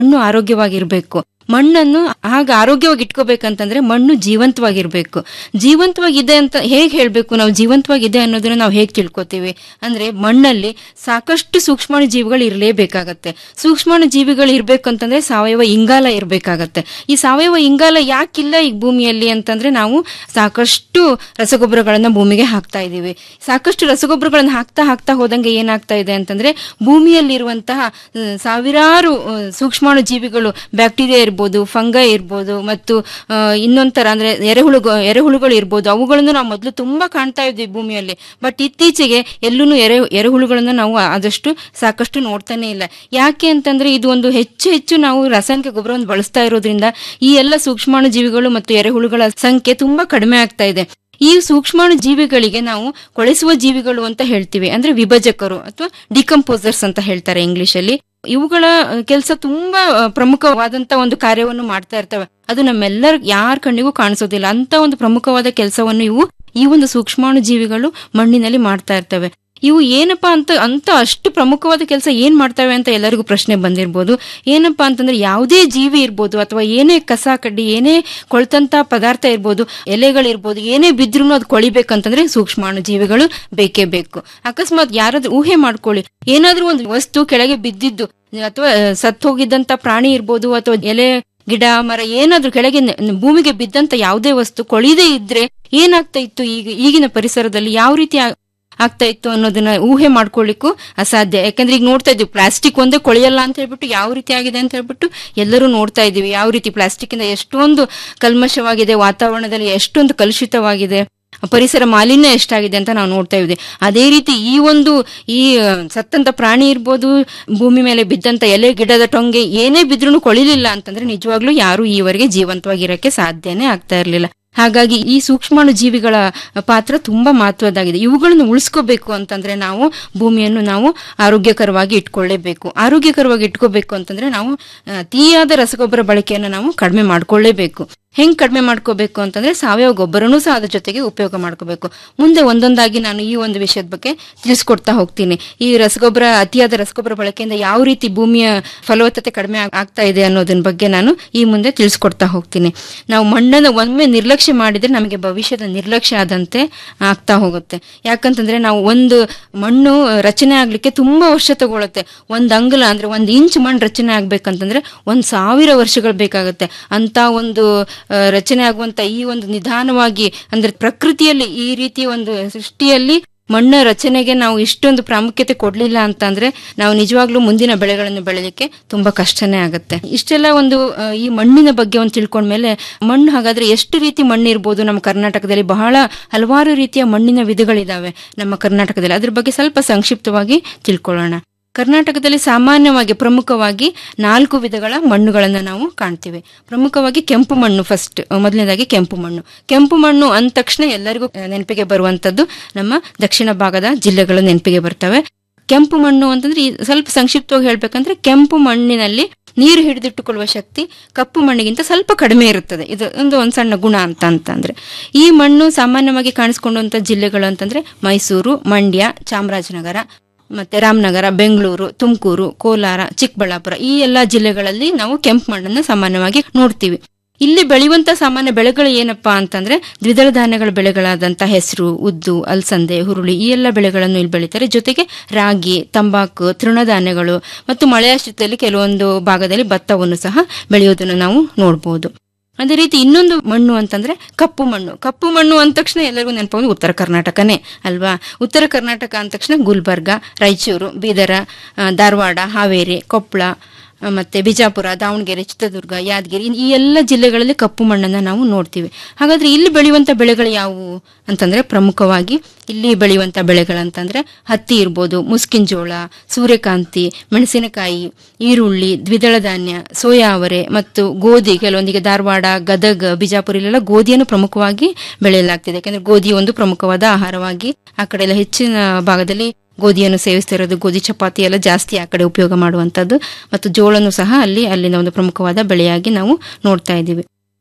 ಮಣ್ಣು ಆರೋಗ್ಯವಾಗಿರ್ಬೇಕು ಮಣ್ಣನ್ನು ಆಗ ಆರೋಗ್ಯವಾಗಿ ಇಟ್ಕೋಬೇಕಂತಂದ್ರೆ ಮಣ್ಣು ಜೀವಂತವಾಗಿರ್ಬೇಕು ಜೀವಂತವಾಗಿದೆ ಅಂತ ಹೇಗೆ ಹೇಳ್ಬೇಕು ನಾವು ಜೀವಂತವಾಗಿದೆ ಅನ್ನೋದನ್ನ ನಾವು ಹೇಗೆ ತಿಳ್ಕೊತೀವಿ ಅಂದ್ರೆ ಮಣ್ಣಲ್ಲಿ ಸಾಕಷ್ಟು ಸೂಕ್ಷ್ಮಾಣು ಜೀವಿಗಳು ಇರಲೇಬೇಕಾಗತ್ತೆ ಸೂಕ್ಷ್ಮಾಣು ಜೀವಿಗಳು ಇರ್ಬೇಕು ಅಂತಂದ್ರೆ ಸಾವಯವ ಇಂಗಾಲ ಇರಬೇಕಾಗತ್ತೆ ಈ ಸಾವಯವ ಇಂಗಾಲ ಯಾಕಿಲ್ಲ ಈಗ ಭೂಮಿಯಲ್ಲಿ ಅಂತಂದ್ರೆ ನಾವು ಸಾಕಷ್ಟು ರಸಗೊಬ್ಬರಗಳನ್ನ ಭೂಮಿಗೆ ಹಾಕ್ತಾ ಇದೀವಿ ಸಾಕಷ್ಟು ರಸಗೊಬ್ಬರಗಳನ್ನ ಹಾಕ್ತಾ ಹಾಕ್ತಾ ಹೋದಂಗೆ ಏನಾಗ್ತಾ ಇದೆ ಅಂತಂದ್ರೆ ಭೂಮಿಯಲ್ಲಿರುವಂತಹ ಆ, ಸಾವಿರಾರು ಆ, ಸೂಕ್ಷ್ಮಾಣು ಜೀವಿಗಳು ಬ್ಯಾಕ್ಟೀರಿಯಾ ಇರ್ಬೋದು ಫಂಗೈ ಇರ್ಬೋದು ಮತ್ತು ಆ, ಇನ್ನೊಂಥರ ಅಂದ್ರೆ ಎರೆಹುಳು ಎರೆಹುಳುಗಳು ಇರ್ಬೋದು ಅವುಗಳನ್ನು ನಾವು ಮೊದಲು ತುಂಬಾ ಕಾಣ್ತಾ ಇದ್ವಿ ಭೂಮಿಯಲ್ಲಿ ಬಟ್ ಇತ್ತೀಚೆಗೆ ಎಲ್ಲೂ ಎರೆ ಎರೆಹುಳುಗಳನ್ನು ನಾವು ಆದಷ್ಟು ಸಾಕಷ್ಟು ನೋಡ್ತಾನೆ ಇಲ್ಲ ಯಾಕೆ ಅಂತಂದ್ರೆ ಇದು ಒಂದು ಹೆಚ್ಚು ಹೆಚ್ಚು ನಾವು ರಾಸಾಯನಿಕ ಗೊಬ್ಬರವನ್ನು ಬಳಸ್ತಾ ಇರೋದ್ರಿಂದ ಈ ಎಲ್ಲ ಸೂಕ್ಷ್ಮಾಣು ಜೀವಿಗಳು ಮತ್ತು ಎರೆಹುಳುಗಳ ಸಂಖ್ಯೆ ತುಂಬಾ ಕಡಿಮೆ ಆಗ್ತಾ ಇದೆ ಈ ಸೂಕ್ಷ್ಮಾಣು ಜೀವಿಗಳಿಗೆ ನಾವು ಕೊಳೆಸುವ ಜೀವಿಗಳು ಅಂತ ಹೇಳ್ತೀವಿ ಅಂದ್ರೆ ವಿಭಜಕರು ಅಥವಾ ಡಿಕಂಪೋಸರ್ಸ್ ಅಂತ ಹೇಳ್ತಾರೆ ಇಂಗ್ಲಿಷ್ ಅಲ್ಲಿ ಇವುಗಳ ಕೆಲಸ ತುಂಬಾ ಆ, ಪ್ರಮುಖವಾದಂತ ಒಂದು ಕಾರ್ಯವನ್ನು ಮಾಡ್ತಾ ಇರ್ತವೆ ಅದು ನಮ್ಮೆಲ್ಲರ ಯಾರ ಕಣ್ಣಿಗೂ ಕಾಣಿಸೋದಿಲ್ಲ ಅಂತ ಒಂದು ಪ್ರಮುಖವಾದ ಕೆಲಸವನ್ನು ಇವು ಈ ಒಂದು ಸೂಕ್ಷ್ಮಾಣು ಜೀವಿಗಳು ಮಣ್ಣಿನಲ್ಲಿ ಮಾಡ್ತಾ ಇರ್ತವೆ ಇವು ಏನಪ್ಪಾ ಅಂತ ಅಂತ ಅಷ್ಟು ಪ್ರಮುಖವಾದ ಕೆಲಸ ಏನ್ ಮಾಡ್ತವೆ ಅಂತ ಎಲ್ಲರಿಗೂ ಪ್ರಶ್ನೆ ಬಂದಿರ್ಬೋದು ಏನಪ್ಪಾ ಅಂತಂದ್ರೆ ಯಾವುದೇ ಜೀವಿ ಇರ್ಬೋದು ಅಥವಾ ಏನೇ ಕಸ ಕಡ್ಡಿ ಏನೇ ಕೊಳ್ತಂತ ಪದಾರ್ಥ ಇರ್ಬೋದು ಎಲೆಗಳಿರ್ಬೋದು ಏನೇ ಬಿದ್ರೂ ಅದು ಕೊಳಿಬೇಕಂತಂದ್ರೆ ಸೂಕ್ಷ್ಮಾಣು ಜೀವಿಗಳು ಬೇಕೇ ಬೇಕು ಅಕಸ್ಮಾತ್ ಯಾರಾದ್ರೂ ಊಹೆ ಮಾಡ್ಕೊಳ್ಳಿ ಏನಾದ್ರೂ ಒಂದು ವಸ್ತು ಕೆಳಗೆ ಬಿದ್ದಿದ್ದು ಅಥವಾ ಸತ್ತು ಹೋಗಿದ್ದಂತ ಪ್ರಾಣಿ ಇರ್ಬೋದು ಅಥವಾ ಎಲೆ ಗಿಡ ಮರ ಏನಾದ್ರೂ ಕೆಳಗೆ ನೆ- ಭೂಮಿಗೆ ಬಿದ್ದಂತ ಯಾವುದೇ ವಸ್ತು ಕೊಳಿದೇ ಇದ್ರೆ ಏನಾಗ್ತಾ ಇತ್ತು ಈಗ ಈಗಿನ ಪರಿಸರದಲ್ಲಿ ಯಾವ ರೀತಿ ಆ- ಆಗ್ತಾ ಇತ್ತು ಅನ್ನೋದನ್ನ ಊಹೆ ಮಾಡ್ಕೊಳ್ಳಿಕ್ಕೂ ಅಸಾಧ್ಯ ಯಾಕಂದ್ರೆ ಈಗ ನೋಡ್ತಾ ಇದ್ವಿ ಪ್ಲಾಸ್ಟಿಕ್ ಒಂದೇ ಕೊಳೆಯಲ್ಲ ಅಂತ ಹೇಳ್ಬಿಟ್ಟು ಯಾವ ರೀತಿ ಆಗಿದೆ ಅಂತ ಹೇಳ್ಬಿಟ್ಟು ಎಲ್ಲರೂ ನೋಡ್ತಾ ಇದೀವಿ ಯಾವ ರೀತಿ ಪ್ಲಾಸ್ಟಿಕ್ ಇಂದ ಎಷ್ಟೊಂದು ಕಲ್ಮಶವಾಗಿದೆ ವಾತಾವರಣದಲ್ಲಿ ಎಷ್ಟೊಂದು ಕಲುಷಿತವಾಗಿದೆ ಪರಿಸರ ಮಾಲಿನ್ಯ ಎಷ್ಟಾಗಿದೆ ಅಂತ ನಾವು ನೋಡ್ತಾ ಇದ್ವಿ ಅದೇ ರೀತಿ ಈ ಒಂದು ಈ ಆ, ಸತ್ತಂತ ಪ್ರಾಣಿ ಇರ್ಬೋದು ಭೂಮಿ ಮೇಲೆ ಬಿದ್ದಂತ ಎಲೆ ಗಿಡದ ಟೊಂಗೆ ಏನೇ ಬಿದ್ರೂ ಕೊಳಿಲಿಲ್ಲ ಅಂತಂದ್ರೆ ನಿಜವಾಗ್ಲೂ ಯಾರು ಈವರೆಗೆ ಜೀವಂತವಾಗಿರಕ್ಕೆ ಸಾಧ್ಯನೇ ಆಗ್ತಾ ಇರಲಿಲ್ಲ ಹಾಗಾಗಿ ಈ ಸೂಕ್ಷ್ಮಾಣು ಜೀವಿಗಳ ಪಾತ್ರ ತುಂಬಾ ಮಹತ್ವದಾಗಿದೆ ಇವುಗಳನ್ನು ಉಳಿಸ್ಕೋಬೇಕು ಅಂತಂದ್ರೆ ನಾವು ಭೂಮಿಯನ್ನು ನಾವು ಆರೋಗ್ಯಕರವಾಗಿ ಇಟ್ಕೊಳ್ಳೇಬೇಕು ಆರೋಗ್ಯಕರವಾಗಿ ಇಟ್ಕೋಬೇಕು ಅಂತಂದ್ರೆ ನಾವು ಆ, ಅತಿಯಾದ ರಸಗೊಬ್ಬರ ಬಳಕೆಯನ್ನು ನಾವು ಕಡಿಮೆ ಮಾಡ್ಕೊಳ್ಳೇಬೇಕು ಹೆಂಗ್ ಕಡಿಮೆ ಮಾಡ್ಕೋಬೇಕು ಅಂತಂದ್ರೆ ಸಾವಯವ ಗೊಬ್ಬರನೂ ಸಹ ಅದ್ರ ಜೊತೆಗೆ ಉಪಯೋಗ ಮಾಡ್ಕೋಬೇಕು ಮುಂದೆ ಒಂದೊಂದಾಗಿ ನಾನು ಈ ಒಂದು ವಿಷಯದ ಬಗ್ಗೆ ತಿಳಿಸ್ಕೊಡ್ತಾ ಹೋಗ್ತೀನಿ ಈ ರಸಗೊಬ್ಬರ ಅತಿಯಾದ ರಸಗೊಬ್ಬರ ಬಳಕೆಯಿಂದ ಯಾವ ರೀತಿ ಭೂಮಿಯ ಫಲವತ್ತತೆ ಕಡಿಮೆ ಆಗ್- ಆಗ್ತಾ ಇದೆ ಅನ್ನೋದನ್ನ ಬಗ್ಗೆ ನಾನು ಈ ಮುಂದೆ ತಿಳಿಸ್ಕೊಡ್ತಾ ಹೋಗ್ತೀನಿ ನಾವು ಮಣ್ಣನ್ನು ಒಮ್ಮೆ ನಿರ್ಲಕ್ಷ್ಯ ಮಾಡಿದ್ರೆ ನಮಗೆ ಭವಿಷ್ಯದ ನಿರ್ಲಕ್ಷ್ಯ ಆದಂತೆ ಆಗ್ತಾ ಹೋಗುತ್ತೆ ಯಾಕಂತಂದ್ರೆ ನಾವು ಒಂದು ಮಣ್ಣು ರಚನೆ ಆಗ್ಲಿಕ್ಕೆ ತುಂಬಾ ವರ್ಷ ತಗೊಳುತ್ತೆ ಒಂದ್ ಅಂಗುಲ ಅಂದ್ರೆ ಒಂದ್ ಇಂಚ್ ಮಣ್ಣು ರಚನೆ ಆಗ್ಬೇಕಂತಂದ್ರೆ ಒಂದ್ ಸಾವಿರ ವರ್ಷಗಳು ಬೇಕಾಗುತ್ತೆ ಅಂತ ಒಂದು ಆ, ರಚನೆ ಆಗುವಂತ ಈ ಒಂದು ನಿಧಾನವಾಗಿ ಅಂದ್ರೆ ಪ್ರಕೃತಿಯಲ್ಲಿ ಈ ರೀತಿ ಒಂದು ಸೃಷ್ಟಿಯಲ್ಲಿ ಮಣ್ಣ ರಚನೆಗೆ ನಾವು ಇಷ್ಟೊಂದು ಪ್ರಾಮುಖ್ಯತೆ ಕೊಡ್ಲಿಲ್ಲ ಅಂತಂದ್ರೆ ನಾವು ನಿಜವಾಗ್ಲೂ ಮುಂದಿನ ಬೆಳೆಗಳನ್ನು ಬೆಳೆಯಲಿಕ್ಕೆ ತುಂಬಾ ಕಷ್ಟನೇ ಆಗುತ್ತೆ ಇಷ್ಟೆಲ್ಲ ಒಂದು ಆ, ಈ ಮಣ್ಣಿನ ಬಗ್ಗೆ ಒಂದು ತಿಳ್ಕೊಂಡ್ಮೇಲೆ ಮಣ್ಣು ಹಾಗಾದ್ರೆ ಎಷ್ಟು ರೀತಿ ಮಣ್ಣು ಇರ್ಬೋದು ನಮ್ಮ ಕರ್ನಾಟಕದಲ್ಲಿ ಬಹಳ ಹಲವಾರು ರೀತಿಯ ಮಣ್ಣಿನ ವಿಧಗಳಿದಾವೆ ನಮ್ಮ ಕರ್ನಾಟಕದಲ್ಲಿ ಅದ್ರ ಬಗ್ಗೆ ಸ್ವಲ್ಪ ಸಂಕ್ಷಿಪ್ತವಾಗಿ ತಿಳ್ಕೊಳ್ಳೋಣ ಕರ್ನಾಟಕದಲ್ಲಿ ಸಾಮಾನ್ಯವಾಗಿ ಪ್ರಮುಖವಾಗಿ ನಾಲ್ಕು ವಿಧಗಳ ಮಣ್ಣುಗಳನ್ನು ನಾವು ಕಾಣ್ತೀವಿ ಪ್ರಮುಖವಾಗಿ ಕೆಂಪು ಮಣ್ಣು ಫಸ್ಟ್ ಮೊದಲನೇದಾಗಿ ಕೆಂಪು ಮಣ್ಣು ಕೆಂಪು ಮಣ್ಣು ಅಂದ ತಕ್ಷಣ ಎಲ್ಲರಿಗೂ ಆ, ನೆನಪಿಗೆ ಬರುವಂತದ್ದು ನಮ್ಮ ದಕ್ಷಿಣ ಭಾಗದ ಜಿಲ್ಲೆಗಳು ನೆನಪಿಗೆ ಬರ್ತವೆ ಕೆಂಪು ಮಣ್ಣು ಅಂತಂದ್ರೆ ಈ ಸ್ವಲ್ಪ ಸಂಕ್ಷಿಪ್ತವಾಗಿ ಹೇಳ್ಬೇಕಂದ್ರೆ ಕೆಂಪು ಮಣ್ಣಿನಲ್ಲಿ ನೀರು ಹಿಡಿದಿಟ್ಟುಕೊಳ್ಳುವ ಶಕ್ತಿ ಕಪ್ಪು ಮಣ್ಣಿಗಿಂತ ಸ್ವಲ್ಪ ಕಡಿಮೆ ಇರುತ್ತದೆ ಇದು ಒಂದು ಒಂದು ಸಣ್ಣ ಗುಣ ಅಂತ ಅಂತಂದ್ರೆ ಈ ಮಣ್ಣು ಸಾಮಾನ್ಯವಾಗಿ ಕಾಣಿಸ್ಕೊಂಡಂತ ಜಿಲ್ಲೆಗಳು ಅಂತಂದ್ರೆ ಮೈಸೂರು ಮಂಡ್ಯ ಚಾಮರಾಜನಗರ ಮತ್ತೆ ರಾಮನಗರ ಬೆಂಗಳೂರು ತುಮಕೂರು ಕೋಲಾರ ಚಿಕ್ಕಬಳ್ಳಾಪುರ ಈ ಎಲ್ಲಾ ಜಿಲ್ಲೆಗಳಲ್ಲಿ ನಾವು ಕೆಂಪು ಮಣ್ಣನ್ನು ಸಾಮಾನ್ಯವಾಗಿ ನೋಡ್ತೀವಿ ಇಲ್ಲಿ ಬೆಳೆಯುವಂತ ಸಾಮಾನ್ಯ ಬೆಳೆಗಳು ಏನಪ್ಪಾ ಅಂತಂದ್ರೆ ದ್ವಿದಳ ಧಾನ್ಯಗಳ ಬೆಳೆಗಳಾದಂತ ಹೆಸರು ಉದ್ದು ಅಲಸಂದೆ ಹುರುಳಿ ಈ ಎಲ್ಲ ಬೆಳೆಗಳನ್ನು ಇಲ್ಲಿ ಬೆಳೀತಾರೆ ಜೊತೆಗೆ ರಾಗಿ ತಂಬಾಕು ತೃಣಧಾನ್ಯಗಳು ಮತ್ತು ಮಳೆಯಾಶ್ರಿತದಲ್ಲಿ ಕೆಲವೊಂದು ಭಾಗದಲ್ಲಿ ಭತ್ತವನ್ನು ಸಹ ಬೆಳೆಯೋದನ್ನು ನಾವು ನೋಡಬಹುದು ಅದೇ ರೀತಿ ಇನ್ನೊಂದು ಮಣ್ಣು ಅಂತಂದ್ರೆ ಕಪ್ಪು ಮಣ್ಣು ಕಪ್ಪು ಮಣ್ಣು ಅಂದ ತಕ್ಷಣ ಎಲ್ಲರಿಗೂ ನೆನಪಾಗೋದು ಉತ್ತರ ಕರ್ನಾಟಕನೇ ಅಲ್ವಾ ಉತ್ತರ ಕರ್ನಾಟಕ ಅಂದ ತಕ್ಷಣ ಗುಲ್ಬರ್ಗ ರಾಯಚೂರು ಬೀದರ ಆ, ಧಾರವಾಡ ಹಾವೇರಿ ಕೊಪ್ಪಳ ಆ, ಮತ್ತೆ ಬಿಜಾಪುರ ದಾವಣಗೆರೆ ಚಿತ್ರದುರ್ಗ ಯಾದಗಿರಿ ಈ ಎಲ್ಲ ಜಿಲ್ಲೆಗಳಲ್ಲಿ ಕಪ್ಪು ಮಣ್ಣನ್ನ ನಾವು ನೋಡ್ತೀವಿ ಹಾಗಾದ್ರೆ ಇಲ್ಲಿ ಬೆಳೆಯುವಂತ ಬೆಳೆಗಳು ಯಾವುವು ಅಂತಂದ್ರೆ ಪ್ರಮುಖವಾಗಿ ಇಲ್ಲಿ ಬೆಳೆಯುವಂತ ಬೆಳೆಗಳಂತಂದ್ರೆ ಹತ್ತಿ ಇರ್ಬೋದು ಮುಸ್ಕಿನ ಜೋಳ ಸೂರ್ಯಕಾಂತಿ ಮೆಣಸಿನಕಾಯಿ ಈರುಳ್ಳಿ ದ್ವಿದಳ ಧಾನ್ಯ ಸೋಯಾ ಅವರೆ ಮತ್ತು ಗೋಧಿ ಕೆಲವೊಂದಿಗೆ ಧಾರವಾಡ ಗದಗ ಬಿಜಾಪುರ ಇಲ್ಲೆಲ್ಲ ಗೋಧಿಯನ್ನು ಪ್ರಮುಖವಾಗಿ ಬೆಳೆಯಲಾಗ್ತಿದೆ ಯಾಕಂದ್ರೆ ಗೋಧಿ ಒಂದು ಪ್ರಮುಖವಾದ ಆಹಾರವಾಗಿ ಆ ಕಡೆ ಎಲ್ಲ ಹೆಚ್ಚಿನ ಭಾಗದಲ್ಲಿ ಗೋಧಿಯನ್ನು ಸೇವಿಸ್ತಿರೋದು ಗೋಧಿ ಚಪಾತಿ ಎಲ್ಲ ಜಾಸ್ತಿ ಆ ಕಡೆ ಉಪಯೋಗ ಮಾಡುವಂತದ್ದು ಮತ್ತು ಜೋಳನು ಸಹ ಅಲ್ಲಿ ಅಲ್ಲಿನ ಒಂದು ಪ್ರಮುಖವಾದ ಬೆಳೆಯಾಗಿ ನಾವು ನೋಡ್ತಾ ಇದ್ದೀವಿ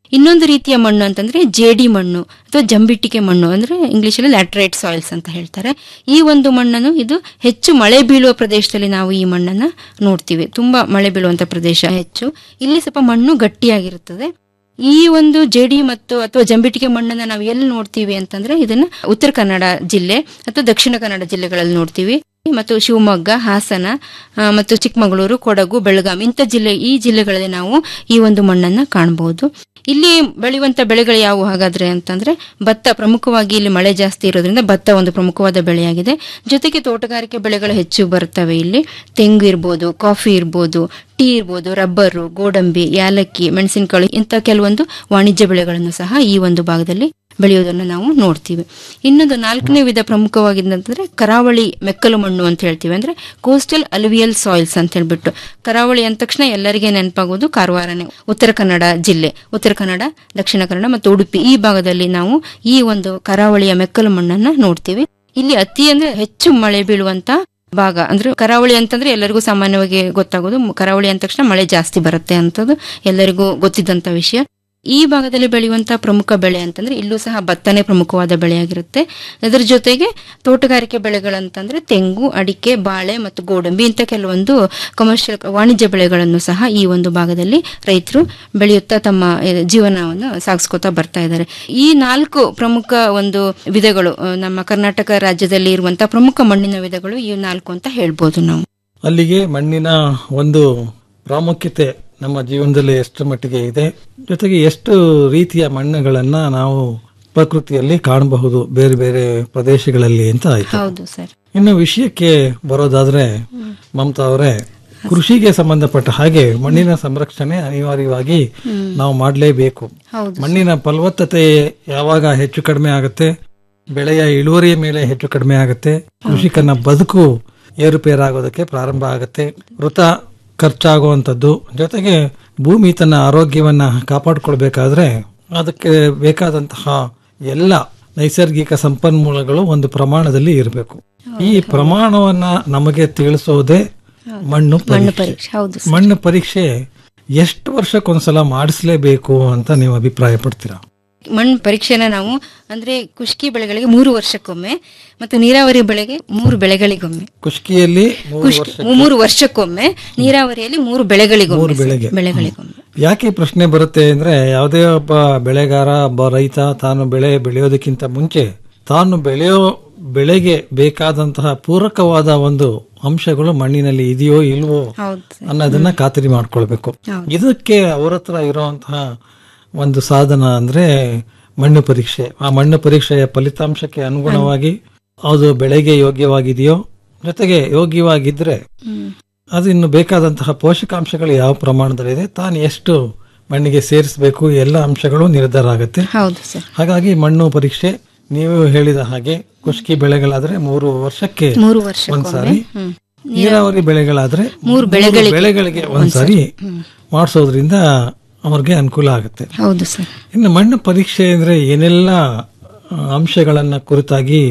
ಇನ್ನೊಂದು ರೀತಿಯ ಮಣ್ಣು ಅಂತಂದ್ರೆ ಜೇಡಿ ಮಣ್ಣು ಅಥವಾ ಜಂಬಿಟ್ಟಿಗೆ ಮಣ್ಣು ಅಂದ್ರೆ ಇಂಗ್ಲಿಷಲ್ಲಿ ಲ್ಯಾಟ್ರೈಟ್ ಸಾಯಿಲ್ಸ್ ಅಂತ ಹೇಳ್ತಾರೆ ಈ ಒಂದು ಮಣ್ಣನ್ನು ಇದು ಹೆಚ್ಚು ಮಳೆ ಬೀಳುವ ಪ್ರದೇಶದಲ್ಲಿ ನಾವು ಈ ಮಣ್ಣನ್ನ ನೋಡ್ತೀವಿ ತುಂಬಾ ಮಳೆ ಬೀಳುವಂತ ಪ್ರದೇಶ ಹೆಚ್ಚು ಇಲ್ಲಿ ಸ್ವಲ್ಪ ಮಣ್ಣು ಗಟ್ಟಿಯಾಗಿರುತ್ತದೆ ಈ ಒಂದು ಜೇಡಿ ಮತ್ತು ಅಥವಾ ಜಂಬಿಟ್ಟಿಗೆ ಮಣ್ಣನ್ನ ನಾವು ಎಲ್ಲಿ ನೋಡ್ತೀವಿ ಅಂತಂದ್ರೆ ಇದನ್ನ ಉತ್ತರ ಕನ್ನಡ ಜಿಲ್ಲೆ ಅಥವಾ ದಕ್ಷಿಣ ಕನ್ನಡ ಜಿಲ್ಲೆಗಳಲ್ಲಿ ನೋಡ್ತೀವಿ ಮತ್ತು ಶಿವಮೊಗ್ಗ ಹಾಸನ ಆ, ಮತ್ತು ಚಿಕ್ಕಮಗಳೂರು ಕೊಡಗು ಬೆಳಗಾಂ ಇಂಥ ಜಿಲ್ಲೆ ಈ ಜಿಲ್ಲೆಗಳಲ್ಲಿ ನಾವು ಈ ಒಂದು ಮಣ್ಣನ್ನ ಕಾಣಬಹುದು ಇಲ್ಲಿ ಬೆಳೆಯುವಂತ ಬೆಳೆಗಳು ಯಾವುವು ಹಾಗಾದ್ರೆ ಅಂತಂದ್ರೆ ಭತ್ತ ಪ್ರಮುಖವಾಗಿ ಇಲ್ಲಿ ಮಳೆ ಜಾಸ್ತಿ ಇರೋದ್ರಿಂದ ಭತ್ತ ಒಂದು ಪ್ರಮುಖವಾದ ಬೆಳೆಯಾಗಿದೆ ಜೊತೆಗೆ ತೋಟಗಾರಿಕೆ ಬೆಳೆಗಳು ಹೆಚ್ಚು ಬರ್ತವೆ ಇಲ್ಲಿ ತೆಂಗು ಇರ್ಬೋದು ಕಾಫಿ ಇರ್ಬೋದು ಟೀ ಇರ್ಬೋದು ರಬ್ಬರು ಗೋಡಂಬಿ ಯಾಲಕ್ಕಿ ಮೆಣಸಿನಕಾಳು ಇಂಥ ಕೆಲವೊಂದು ವಾಣಿಜ್ಯ ಬೆಳೆಗಳನ್ನು ಸಹ ಈ ಒಂದು ಭಾಗದಲ್ಲಿ ಬೆಳೆಯೋದನ್ನು ನಾವು ನೋಡ್ತೀವಿ ಇನ್ನೊಂದು ನಾಲ್ಕನೇ ವಿಧ ಪ್ರಮುಖವಾಗಿದ್ದಂತಂದ್ರೆ ಕರಾವಳಿ ಮೆಕ್ಕಲು ಮಣ್ಣು ಅಂತ ಹೇಳ್ತೀವಿ ಅಂದ್ರೆ ಕೋಸ್ಟಲ್ ಅಲುವಿಯಲ್ ಸಾಯಿಲ್ಸ್ ಅಂತ ಹೇಳ್ಬಿಟ್ಟು ಕರಾವಳಿ ಅಂದ ತಕ್ಷಣ ಎಲ್ಲರಿಗೆ ನೆನಪಾಗೋದು ಕಾರವಾರನೇ ಉತ್ತರ ಕನ್ನಡ ಜಿಲ್ಲೆ ಉತ್ತರ ಕನ್ನಡ ದಕ್ಷಿಣ ಕನ್ನಡ ಮತ್ತು ಉಡುಪಿ ಈ ಭಾಗದಲ್ಲಿ ನಾವು ಈ ಒಂದು ಕರಾವಳಿಯ ಮೆಕ್ಕಲು ಮಣ್ಣನ್ನ ನೋಡ್ತೀವಿ ಇಲ್ಲಿ ಅತಿ ಅಂದ್ರೆ ಹೆಚ್ಚು ಮಳೆ ಬೀಳುವಂತ ಭಾಗ ಅಂದ್ರೆ ಕರಾವಳಿ ಅಂತಂದ್ರೆ ಎಲ್ಲರಿಗೂ ಸಾಮಾನ್ಯವಾಗಿ ಗೊತ್ತಾಗೋದು ಕರಾವಳಿ ಅಂದ ತಕ್ಷಣ ಮಳೆ ಜಾಸ್ತಿ ಬರುತ್ತೆ ಅಂತದ್ದು ಎಲ್ಲರಿಗೂ ಗೊತ್ತಿದ್ದಂತ ವಿಷಯ ಈ ಭಾಗದಲ್ಲಿ ಬೆಳೆಯುವಂತಹ ಪ್ರಮುಖ ಬೆಳೆ ಅಂತಂದ್ರೆ ಇಲ್ಲೂ ಸಹ ಭತ್ತನೇ ಪ್ರಮುಖವಾದ ಬೆಳೆಯಾಗಿರುತ್ತೆ ಅದರ ಜೊತೆಗೆ ತೋಟಗಾರಿಕೆ ಬೆಳೆಗಳಂತಂದ್ರೆ ತೆಂಗು ಅಡಿಕೆ ಬಾಳೆ ಮತ್ತು ಗೋಡಂಬಿ ಇಂಥ ಕೆಲವೊಂದು ಕಮರ್ಷಿಯಲ್ ವಾಣಿಜ್ಯ ಬೆಳೆಗಳನ್ನು ಸಹ ಈ ಒಂದು ಭಾಗದಲ್ಲಿ ರೈತರು ಬೆಳೆಯುತ್ತಾ ತಮ್ಮ ಆ, ಜೀವನವನ್ನು ಸಾಗಿಸ್ಕೊತಾ ಬರ್ತಾ ಇದ್ದಾರೆ ಈ ನಾಲ್ಕು ಪ್ರಮುಖ ಒಂದು ವಿಧಗಳು ಆ, ನಮ್ಮ ಕರ್ನಾಟಕ ರಾಜ್ಯದಲ್ಲಿ ಇರುವಂತಹ ಪ್ರಮುಖ ಮಣ್ಣಿನ ವಿಧಗಳು ಈ ನಾಲ್ಕು ಅಂತ ಹೇಳ್ಬೋದು ನಾವು ಅಲ್ಲಿಗೆ ಮಣ್ಣಿನ ಒಂದು ಪ್ರಾಮುಖ್ಯತೆ ನಮ್ಮ ಜೀವನದಲ್ಲಿ ಎಷ್ಟು ಮಟ್ಟಿಗೆ ಇದೆ ಜೊತೆಗೆ ಎಷ್ಟು ರೀತಿಯ ಮಣ್ಣುಗಳನ್ನ ನಾವು ಪ್ರಕೃತಿಯಲ್ಲಿ ಕಾಣಬಹುದು ಬೇರೆ ಬೇರೆ ಪ್ರದೇಶಗಳಲ್ಲಿ ಅಂತ ಆಯ್ತು ಹೌದು ಸರ್ ಇನ್ನು ವಿಷಯಕ್ಕೆ ಬರೋದಾದ್ರೆ ಮಮತಾ ಅವರೇ ಕೃಷಿಗೆ ಸಂಬಂಧಪಟ್ಟ ಹಾಗೆ ಮಣ್ಣಿನ ಸಂರಕ್ಷಣೆ ಅನಿವಾರ್ಯವಾಗಿ ನಾವು ಮಾಡಲೇಬೇಕು ಹೌದು ಮಣ್ಣಿನ ಫಲವತ್ತತೆ ಯಾವಾಗ ಹೆಚ್ಚು ಕಡಿಮೆ ಆಗುತ್ತೆ ಬೆಳೆಯ ಇಳುವರಿಯ ಮೇಲೆ ಹೆಚ್ಚು ಕಡಿಮೆ ಆಗುತ್ತೆ ಕೃಷಿಕನ ಬದುಕು ಏರುಪೇರಾಗೋದಕ್ಕೆ ಪ್ರಾರಂಭ ಆಗುತ್ತೆ ವೃತ ಖರ್ಚಾಗುವಂಥದ್ದು ಜೊತೆಗೆ ಭೂಮಿ ತನ್ನ ಆರೋಗ್ಯವನ್ನ ಕಾಪಾಡಿಕೊಳ್ಬೇಕಾದ್ರೆ ಅದಕ್ಕೆ ಬೇಕಾದಂತಹ ಎಲ್ಲ ನೈಸರ್ಗಿಕ ಸಂಪನ್ಮೂಲಗಳು ಒಂದು ಪ್ರಮಾಣದಲ್ಲಿ ಇರಬೇಕು ಈ ಪ್ರಮಾಣವನ್ನ ನಮಗೆ ತಿಳಿಸೋದೇ ಮಣ್ಣು ಮಣ್ಣು ಪರೀಕ್ಷೆ ಪರೀಕ್ಷೆ ಹೌದು ಸರ್. ಮಣ್ಣು ಪರೀಕ್ಷೆ ಎಷ್ಟು ವರ್ಷಕ್ಕೊಂದ್ಸಲ ಮಾಡಿಸ್ಲೇಬೇಕು ಅಂತ ನೀವು ಅಭಿಪ್ರಾಯ ಪಡ್ತೀರಾ ಮಣ್ಣು ಪರೀಕ್ಷೆನ ನಾವು ಅಂದ್ರೆ ಕುಷ್ಕಿ ಬೆಳೆಗಳಿಗೆ ಮೂರು ವರ್ಷಕ್ಕೊಮ್ಮೆ ಮತ್ತು ನೀರಾವರಿ ಬೆಳೆಗೆ ಮೂರು ಬೆಳೆಗಳಿಗೊಮ್ಮೆ ಕುಷ್ಕಿಯಲ್ಲಿ ಮೂರು ಕುಷ್ಕಿ ವರ್ಷ ಮೂರು ವರ್ಷಕ್ಕೊಮ್ಮೆ ನೀರಾವರಿಯಲ್ಲಿ ಮೂರು ಬೆಳೆಗಳಿಗೊಮ್ಮೆ ಮೂರು ಸರ್. ಬೆಳೆಗೆ. ಬೆಳೆಗಳಿಗೊಮ್ಮೆ ಯಾಕೆ ಈ ಪ್ರಶ್ನೆ ಬರುತ್ತೆ ಅಂದ್ರೆ ಯಾವುದೇ ಒಬ್ಬ ಬೆಳೆಗಾರ ಒಬ್ಬ ರೈತ ತಾನು ಬೆಳೆ ಬೆಳೆಯೋದಕ್ಕಿಂತ ಮುಂಚೆ ತಾನು ಬೆಳೆಯೋ ಬೆಳೆಗೆ ಬೇಕಾದಂತಹ ಪೂರಕವಾದ ಒಂದು ಅಂಶಗಳು ಮಣ್ಣಿನಲ್ಲಿ ಇದೆಯೋ ಇಲ್ವೋ ಹೌದು ಸರ್. ಅನ್ನೋದನ್ನ ಖಾತರಿ ಮಾಡ್ಕೊಳ್ಬೇಕು ಹೌದು. ಇದಕ್ಕೆ ಅವ್ರ ಹತ್ರ ಇರುವಂತಹ ಒಂದು ಸಾಧನ ಅಂದ್ರೆ ಮಣ್ಣು ಪರೀಕ್ಷೆ ಆ ಮಣ್ಣು ಪರೀಕ್ಷೆಯ ಫಲಿತಾಂಶಕ್ಕೆ ಅನುಗುಣವಾಗಿ ಅದು ಬೆಳೆಗೆ ಯೋಗ್ಯವಾಗಿದೆಯೋ ಜೊತೆಗೆ ಯೋಗ್ಯವಾಗಿದ್ರೆ ಹ್ಮ್. ಅದು ಇನ್ನು ಬೇಕಾದಂತಹ ಪೋಷಕಾಂಶಗಳು ಯಾವ ಪ್ರಮಾಣದಲ್ಲಿದೆ ತಾನು ಎಷ್ಟು ಮಣ್ಣಿಗೆ ಸೇರಿಸಬೇಕು ಎಲ್ಲ ಅಂಶಗಳು ನಿರ್ಧಾರ ಆಗುತ್ತೆ ಹೌದು ಸರ್ ಹಾಗಾಗಿ ಮಣ್ಣು ಪರೀಕ್ಷೆ ನೀವು ಹೇಳಿದ ಹಾಗೆ ಕುಷ್ಕಿ ಬೆಳೆಗಳಾದ್ರೆ ಮೂರು ವರ್ಷಕ್ಕೆ ಮೂರು ವರ್ಷಕ್ಕೊಮ್ಮೆ ಒಂದ್ಸಾರಿ ಹ್ಮ್. ನೀರಾವರಿ ಬೆಳೆಗಳಾದ್ರೆ ಮೂರು ಬೆಳೆಗಳಿಗೆ ಬೆಳೆಗಳಿಗೆ ಒಂದ್ಸಾರಿ ಮಾಡಿಸೋದ್ರಿಂದ ಅವ್ರಿಗೆ ಅನುಕೂಲ ಆಗುತ್ತೆ ಹೌದು ಸರ್ ಇನ್ನು ಮಣ್ಣು ಪರೀಕ್ಷೆ ಅಂದ್ರೆ ಏನೆಲ್ಲ ಆ, ಅಂಶಗಳನ್ನ ಕುರಿತಾಗಿ